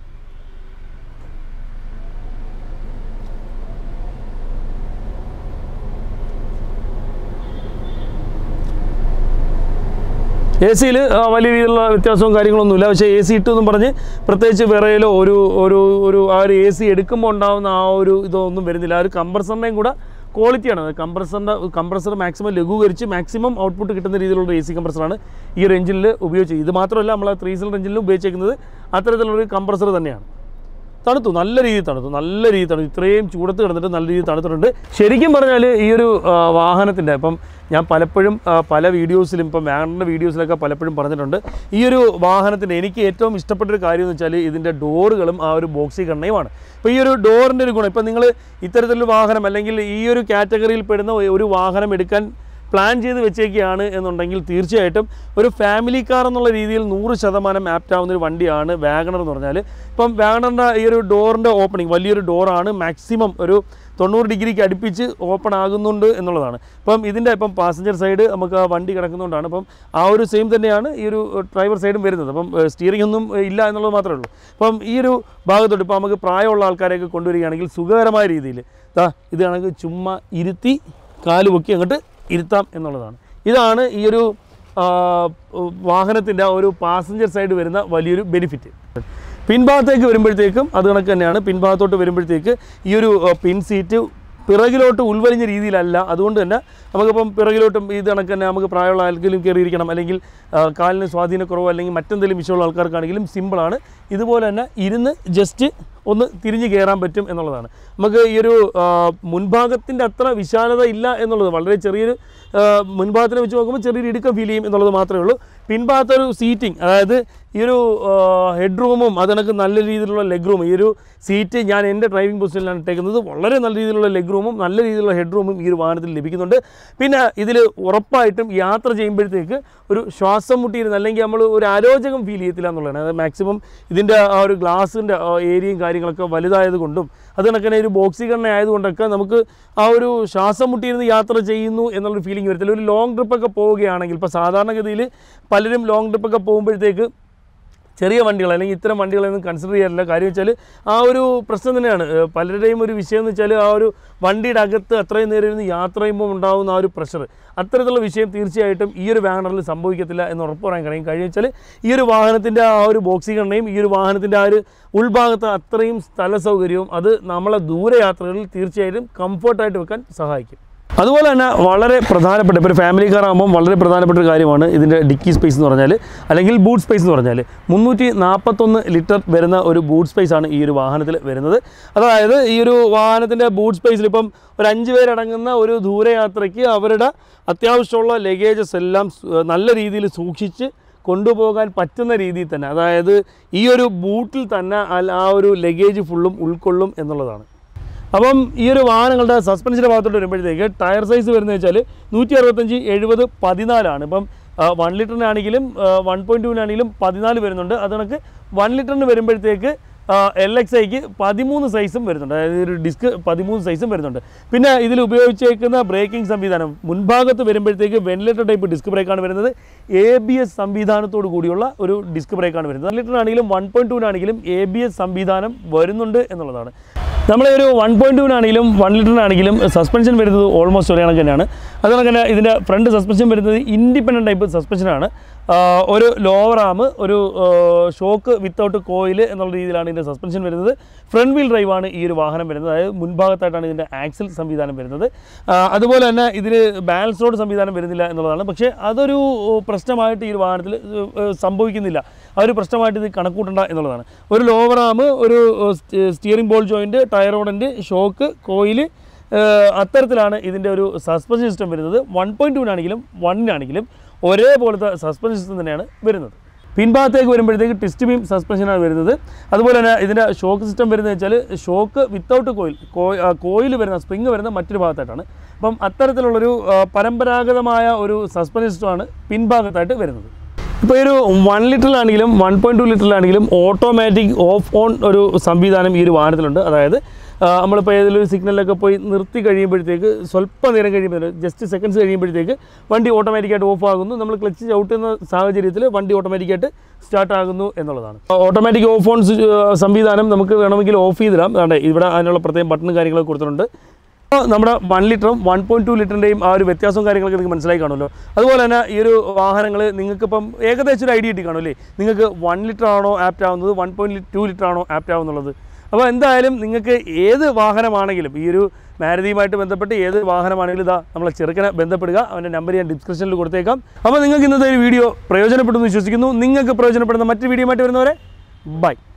എ സിയിൽ വലിയ രീതിയിലുള്ള വ്യത്യാസവും കാര്യങ്ങളൊന്നുമില്ല പക്ഷേ എ സി ഇട്ടെന്നും പറഞ്ഞ് പ്രത്യേകിച്ച് വിറയിലോ ഒരു ഒരു ഒരു ആ ഒരു എ സി എടുക്കുമ്പോൾ ഉണ്ടാകുന്ന ആ ഒരു ഇതൊന്നും വരുന്നില്ല ആ ഒരു കമ്പ്രസറിൻ്റെയും കൂടെ ക്വാളിറ്റിയാണ് കംപ്രസറിൻ്റെ കംപ്രസർ മാക്സിമം ലഘൂകരിച്ച് മാക്സിമം ഔട്ട്പുട്ട് കിട്ടുന്ന രീതിയിലുള്ള എ സി കംപ്രസറാണ് ഈ ഒരു എഞ്ചിനിൽ ഉപയോഗിച്ചത് ഇത് മാത്രമല്ല നമ്മൾ ത്രീ സിലിണ്ടർ എഞ്ചിനിലും ഉപയോഗിച്ചേക്കുന്നത് അത്തരത്തിലുള്ളൊരു കംപ്രസർ തന്നെയാണ് തണുത്തു നല്ല രീതിയിൽ തണുത്തു നല്ല രീതിയിൽ തണുത്തു ഇത്രയും ചൂടത്ത് കിടന്നിട്ട് നല്ല രീതിയിൽ തണുത്തിട്ടുണ്ട് ശരിക്കും പറഞ്ഞാൽ ഈ ഒരു ആ, വാഹനത്തിൻ്റെ ഇപ്പം ഞാൻ പലപ്പോഴും ആ, പല വീഡിയോസിലും ഇപ്പം വാഗണറിൻ്റെ വീഡിയോസിലൊക്കെ പലപ്പോഴും പറഞ്ഞിട്ടുണ്ട് ഈ ഒരു വാഹനത്തിൻ്റെ എനിക്ക് ഏറ്റവും ഇഷ്ടപ്പെട്ടൊരു കാര്യം എന്ന് വെച്ചാൽ ഇതിൻ്റെ ഡോറുകളും ആ ഒരു ബോക്സി ഘടനയുമാണ് ഇപ്പോൾ ഈ ഒരു ഡോറിൻ്റെ ഒരു ഗുണം ഇപ്പം നിങ്ങൾ ഇത്തരത്തിലൊരു വാഹനം അല്ലെങ്കിൽ ഈ ഒരു കാറ്റഗറിയിൽ പെടുന്ന ഒരു വാഹനം എടുക്കാൻ പ്ലാൻ ചെയ്ത് വെച്ചേക്കുകയാണ് എന്നുണ്ടെങ്കിൽ തീർച്ചയായിട്ടും ഒരു ഫാമിലി കാർ എന്നുള്ള രീതിയിൽ നൂറ് ശതമാനം ആപ്റ്റ് ആവുന്ന ഒരു വണ്ടിയാണ് വാഗണർ എന്ന് പറഞ്ഞാൽ ഇപ്പം വാഗണറിൻ്റെ ഈ ഒരു ഡോറിൻ്റെ ഓപ്പണിംഗ് വലിയൊരു ഡോറാണ് മാക്സിമം ഒരു തൊണ്ണൂറ് ഡിഗ്രിക്ക് അടുപ്പിച്ച് ഓപ്പൺ ആകുന്നുണ്ട് എന്നുള്ളതാണ് ഇപ്പം ഇതിൻ്റെ ഇപ്പം പാസഞ്ചർ സൈഡ് നമുക്ക് ആ വണ്ടി കിടക്കുന്നതുകൊണ്ടാണ് അപ്പം ആ ഒരു സെയിം തന്നെയാണ് ഈ ഒരു ഡ്രൈവർ സൈഡും വരുന്നത് അപ്പം സ്റ്റിയറിംഗ് ഒന്നും ഏഹ്, ഇല്ല എന്നുള്ളത് മാത്രമേ ഉള്ളൂ അപ്പം ഈ ഒരു ഭാഗത്തോട്ട് ഇപ്പോൾ നമുക്ക് പ്രായമുള്ള ആൾക്കാരെയൊക്കെ കൊണ്ടുവരികയാണെങ്കിൽ സുഖകരമായ രീതിയിൽ ദാ ഇത് കണക്ക് ചുമ്മാ ഇരുത്തി കാല് പൊക്കി അങ്ങോട്ട് ഇരുത്താം എന്നുള്ളതാണ് ഇതാണ് ഈ ഒരു വാഹനത്തിൻ്റെ ആ ഒരു പാസഞ്ചർ സൈഡ് വരുന്ന വലിയൊരു ബെനിഫിറ്റ് പിൻഭാഗത്തേക്ക് വരുമ്പോഴത്തേക്കും അത് കണക്ക് തന്നെയാണ് പിൻഭാഗത്തോട്ട് വരുമ്പോഴത്തേക്ക് ഈ ഒരു ആ, പിൻ സീറ്റ് പിറകിലോട്ട് ഉൾവലിഞ്ഞ രീതിയിലല്ല അതുകൊണ്ട് തന്നെ നമുക്കിപ്പം പിറകിലോട്ടും ഇത് കണക്ക് തന്നെ നമുക്ക് പ്രായമുള്ള ആർക്കെങ്കിലും കയറിയിരിക്കണം അല്ലെങ്കിൽ ആ, കാലിന് സ്വാധീനക്കുറവോ അല്ലെങ്കിൽ മറ്റെന്തെങ്കിലും വിഷയമുള്ള ആൾക്കാർക്കാണെങ്കിലും സിമ്പിളാണ് ഇതുപോലെ തന്നെ ഇരുന്ന് ജസ്റ്റ് ഒന്ന് തിരിഞ്ഞ് കയറാൻ പറ്റും എന്നുള്ളതാണ് നമുക്ക് ഈ ഒരു ആ, മുൻഭാഗത്തിൻ്റെ അത്ര വിശാലത ഇല്ല എന്നുള്ളത് വളരെ ചെറിയൊരു ആ, മുൻഭാഗത്തിനെ വെച്ച് നോക്കുമ്പോൾ ചെറിയൊരു ഇടുക്കം ഫീൽ ചെയ്യും എന്നുള്ളത് മാത്രമേ ഉള്ളൂ പിൻഭാഗത്തൊരു സീറ്റിംഗ് അതായത് ഈ ഒരു ഹെഡ് റൂമും അത് കണക്ക് നല്ല രീതിയിലുള്ള ലെഗ് റൂം ഈ ഒരു സീറ്റ് ഞാൻ എൻ്റെ ഡ്രൈവിംഗ് പൊസിഷനിലാണ് ഇട്ടേക്കുന്നത് വളരെ നല്ല രീതിയിലുള്ള ലെഗ് റൂമും നല്ല രീതിയിലുള്ള ഹെഡ് റൂമും ഈ ഒരു വാഹനത്തിൽ ലഭിക്കുന്നുണ്ട് പിന്നെ ഇതിൽ ഉറപ്പായിട്ടും യാത്ര ചെയ്യുമ്പോഴത്തേക്ക് ഒരു ശ്വാസം മുട്ടിയിരുന്ന് അല്ലെങ്കിൽ നമ്മൾ ഒരു അരോചകം ഫീൽ ചെയ്യത്തില്ല എന്നുള്ളതാണ് അതായത് മാക്സിമം ഇതിൻ്റെ ആ ഒരു ഗ്ലാസിൻ്റെ ഏരിയയും കാര്യങ്ങളൊക്കെ വലുതായത് കൊണ്ടും അത് കണക്കിന് ഒരു ബോക്സീകരണ ആയതുകൊണ്ടൊക്കെ നമുക്ക് ആ ഒരു ശ്വാസം മുട്ടിയിരുന്ന് യാത്ര ചെയ്യുന്നു എന്നുള്ളൊരു ഫീലിംഗ് വരത്തില്ല ഒരു ലോങ് ട്രിപ്പൊക്കെ പോവുകയാണെങ്കിൽ ഇപ്പോൾ സാധാരണഗതിയിൽ പലരും ലോങ് ട്രിപ്പൊക്കെ പോകുമ്പോഴത്തേക്ക് ചെറിയ വണ്ടികൾ അല്ലെങ്കിൽ ഇത്തരം വണ്ടികളൊന്നും കൺസിഡർ ചെയ്യാറില്ല കാര്യം വെച്ചാൽ ആ ഒരു പ്രശ്നം തന്നെയാണ് ഏഹ് പലരുടെയും ഒരു വിഷയം എന്ന് വെച്ചാൽ ആ ഒരു വണ്ടിയുടെ അകത്ത് അത്രയും നേരം ഇരുന്ന് യാത്ര ചെയ്യുമ്പോൾ ഉണ്ടാകുന്ന ആ ഒരു പ്രഷർ അത്തരത്തിലുള്ള വിഷയം തീർച്ചയായിട്ടും ഈ ഒരു വാഗണറിൽ സംഭവിക്കത്തില്ല എന്ന് ഉറപ്പ് പറയാൻ കഴിയും കാര്യം വെച്ചാൽ ഈ ഒരു വാഹനത്തിൻ്റെ ആ ഒരു ബോക്സീകരണയും ഈ ഒരു വാഹനത്തിൻ്റെ ആ ഒരു ഉൾഭാഗത്ത് അത്രയും സ്ഥല സൗകര്യവും അത് നമ്മളെ ദൂരയാത്രകളിൽ തീർച്ചയായിട്ടും കംഫർട്ടായിട്ട് വെക്കാൻ സഹായിക്കും അതുപോലെ തന്നെ വളരെ പ്രധാനപ്പെട്ട ഇപ്പോൾ ഒരു ഫാമിലി കാർ ആകുമ്പം വളരെ പ്രധാനപ്പെട്ട ഒരു കാര്യമാണ് ഇതിൻ്റെ ഡിക്കി സ്പേസ് എന്ന് പറഞ്ഞാൽ അല്ലെങ്കിൽ ബൂട്ട് സ്പേസ് എന്ന് പറഞ്ഞാൽ മുന്നൂറ്റി നാൽപ്പത്തൊന്ന് ലിറ്റർ വരുന്ന ഒരു ബൂട്ട് സ്പേസ് ആണ് ഈ ഒരു വാഹനത്തിൽ വരുന്നത് അതായത് ഈ ഒരു വാഹനത്തിൻ്റെ ബൂട്ട് സ്പേസിൽ ഇപ്പം ഒരു അഞ്ച് പേരടങ്ങുന്ന ഒരു ദൂരയാത്രയ്ക്ക് അവരുടെ അത്യാവശ്യമുള്ള ലഗേജസ് എല്ലാം സു- നല്ല രീതിയിൽ സൂക്ഷിച്ച് കൊണ്ടുപോകാൻ പറ്റുന്ന രീതിയിൽ തന്നെ അതായത് ഈ ഒരു ബൂട്ടിൽ തന്നെ അൽ- ആ ഒരു ലഗേജ് ഫുള്ളും ഉൾക്കൊള്ളും എന്നുള്ളതാണ് അപ്പം ഈ ഒരു വാഹനങ്ങളുടെ സസ്പെൻഷൻ്റെ ഭാഗത്തോട്ട് വരുമ്പോഴത്തേക്ക് ടയർ സൈസ് വരുന്നത് വെച്ചാൽ നൂറ്റി അറുപത്തഞ്ച് എഴുപത് പതിനാലാണ് ഇപ്പം വൺ ലിറ്ററിനാണെങ്കിലും വൺ പോയിൻറ്റ് ടുവിനാണെങ്കിലും പതിനാല് വരുന്നുണ്ട് അത് കണക്ക് വൺ ലിറ്ററിന് വരുമ്പോഴത്തേക്ക് എൽ എക്സ് ഐക്ക് പതിമൂന്ന് സൈസും വരുന്നുണ്ട് അതായത് ഒരു ഡിസ്ക് പതിമൂന്ന് സൈസും വരുന്നുണ്ട് പിന്നെ ഇതിൽ ഉപയോഗിച്ചേക്കുന്ന ബ്രേക്കിംഗ് സംവിധാനം മുൻഭാഗത്ത് വരുമ്പോഴത്തേക്ക് വെന്റിലേറ്റർ ടൈപ്പ് ഡിസ്ക് ബ്രേക്കാണ് വരുന്നത് എ ബി എസ് സംവിധാനത്തോട് കൂടിയുള്ള ഒരു ഡിസ്ക് ബ്രേക്കാണ് വരുന്നത് വൺ ലിറ്ററിനാണെങ്കിലും വൺ പോയിൻറ്റ് ടുവിനാണെങ്കിലും എ ബി എസ് സംവിധാനം വരുന്നുണ്ട് എന്നുള്ളതാണ് നമ്മളെ ഒരു വൺ പോയിൻറ്റ് ടുവിനാണെങ്കിലും വൺ ലിറ്ററിനാണെങ്കിലും സസ്പെൻഷൻ വരുന്നത് ഓൾമോസ്റ്റ് ഒരേ കണക്ക് തന്നെയാണ് അതുപോലെ തന്നെ ഇതിൻ്റെ ഫ്രണ്ട് സസ്പെൻഷൻ വരുന്നത് ഇൻഡിപെൻഡൻറ്റ് ടൈപ്പ് സസ്പെൻഷനാണ് ആഹ് ഒരു ലോവർ ആം ഒരു ഷോക്ക് വിത്തൗട്ട് കോയിൽ എന്നുള്ള രീതിയിലാണ് ഇതിൻ്റെ സസ്പെൻഷൻ വരുന്നത് ഫ്രണ്ട് വീൽ ഡ്രൈവാണ് ഈ ഒരു വാഹനം വരുന്നത് അതായത് മുൻഭാഗത്തായിട്ടാണ് ഇതിൻ്റെ ആക്സിൽ സംവിധാനം വരുന്നത് ആഹ് അതുപോലെ തന്നെ ഇതിന് ബാലൻസ് റോഡ് സംവിധാനം വരുന്നില്ല എന്നുള്ളതാണ് പക്ഷേ അതൊരു പ്രശ്നമായിട്ട് ഈ ഒരു വാഹനത്തിൽ ഏഹ് സംഭവിക്കുന്നില്ല ആ ഒരു പ്രശ്നമായിട്ട് ഇത് കണക്കൂട്ടണ്ട എന്നുള്ളതാണ് ഒരു ലോവർ ആം ഒരു സ്റ്റിയറിംഗ് ബോൾ ജോയിൻറ്റ് ടയർ ഓടൻറ്റ് ഷോക്ക് കോയിൽ അത്തരത്തിലാണ് ഇതിൻ്റെ ഒരു സസ്പെൻഷൻ സിസ്റ്റം വരുന്നത് വൺ പോയിൻറ്റ് ടുവിനാണെങ്കിലും വണ്ണിനാണെങ്കിലും ഒരേപോലത്തെ സസ്പെൻഷൻ സിസ്റ്റം തന്നെയാണ് വരുന്നത് പിൻഭാഗത്തേക്ക് വരുമ്പോഴത്തേക്ക് ടിസ്റ്റ് ബീം സസ്പെൻഷനാണ് വരുന്നത് അതുപോലെ തന്നെ ഇതിൻ്റെ ഷോക്ക് സിസ്റ്റം വരുന്നത് വെച്ചാൽ ഷോക്ക് വിത്തൗട്ട് കോയിൽ കോയിൽ വരുന്ന സ്പ്രിങ് വരുന്ന മറ്റൊരു ഭാഗത്തായിട്ടാണ് അപ്പം അത്തരത്തിലുള്ളൊരു ആ, പരമ്പരാഗതമായ ഒരു സസ്പെൻഷൻ സിസ്റ്റമാണ് പിൻഭാഗത്തായിട്ട് വരുന്നത് ഇപ്പോൾ ഒരു വൺ ലിറ്ററിലാണെങ്കിലും വൺ പോയിൻറ്റ് ടു ലിറ്ററിലാണെങ്കിലും ഓട്ടോമാറ്റിക് ഓഫ് ഓൺ ഒരു സംവിധാനം ഈ ഒരു വാഹനത്തിലുണ്ട് അതായത് ആ, നമ്മളിപ്പോൾ ഏതെങ്കിലും ഒരു സിഗ്നലിലൊക്കെ പോയി നിർത്തി കഴിയുമ്പോഴത്തേക്ക് സ്വല്പം നേരം കഴിയുമ്പോൾ ജസ്റ്റ് സെക്കൻഡ്സ് കഴിയുമ്പോഴത്തേക്ക് വണ്ടി ഓട്ടോമാറ്റിക്കായിട്ട് ഓഫ് ആകുന്നു നമ്മൾ ക്ലച്ച് ചവിട്ടുന്ന സാഹചര്യത്തിൽ വണ്ടി ഓട്ടോമാറ്റിക്കായിട്ട് സ്റ്റാർട്ട് ആകുന്നു എന്നുള്ളതാണ് ഓട്ടോമാറ്റിക് ഓഫ് ഓൺ സ്- സംവിധാനം നമുക്ക് വേണമെങ്കിൽ ഓഫ് ചെയ്തിടാം അതെ ഇവിടെ അതിനുള്ള പ്രത്യേകം ബട്ടണും കാര്യങ്ങളൊക്കെ കൊടുത്തിട്ടുണ്ട് അപ്പോൾ നമ്മുടെ വൺ ലിറ്ററും വൺ പോയിൻറ്റ് ടു ലിറ്ററിൻ്റെയും ആ ഒരു വ്യത്യാസവും കാര്യങ്ങളൊക്കെ നിങ്ങൾക്ക് മനസ്സിലായി കാണുമല്ലോ അതുപോലെ തന്നെ ഈ ഒരു വാഹനങ്ങൾ നിങ്ങൾക്കിപ്പം ഏകദേശം ഒരു ഐഡിയ കിട്ടി കാണുമല്ലേ നിങ്ങൾക്ക് വൺ ലിറ്റർ ആണോ ആപ്റ്റ് ആവുന്നത് വൺ പോയിൻറ്റ് ടു ലിറ്റർ ആണോ ആപ്റ്റ് ആവുന്നുള്ളത് അപ്പോൾ എന്തായാലും നിങ്ങൾക്ക് ഏത് വാഹനമാണെങ്കിലും ഈ ഒരു മാരുതിയുമായിട്ട് ബന്ധപ്പെട്ട് ഏത് വാഹനമാണെങ്കിലും ഇതാ നമ്മളെ ചെറുക്കനെ ബന്ധപ്പെടുക അവൻ്റെ നമ്പർ ഞാൻ ഡിസ്ക്രിപ്ഷനിൽ കൊടുത്തേക്കാം അപ്പോൾ നിങ്ങൾക്ക് ഇന്നത്തെ ഒരു വീഡിയോ പ്രയോജനപ്പെട്ടു എന്ന് വിശ്വസിക്കുന്നു നിങ്ങൾക്ക് പ്രയോജനപ്പെടുന്ന മറ്റു വീഡിയോ ആയിട്ട് വരുന്നവരെ ബൈ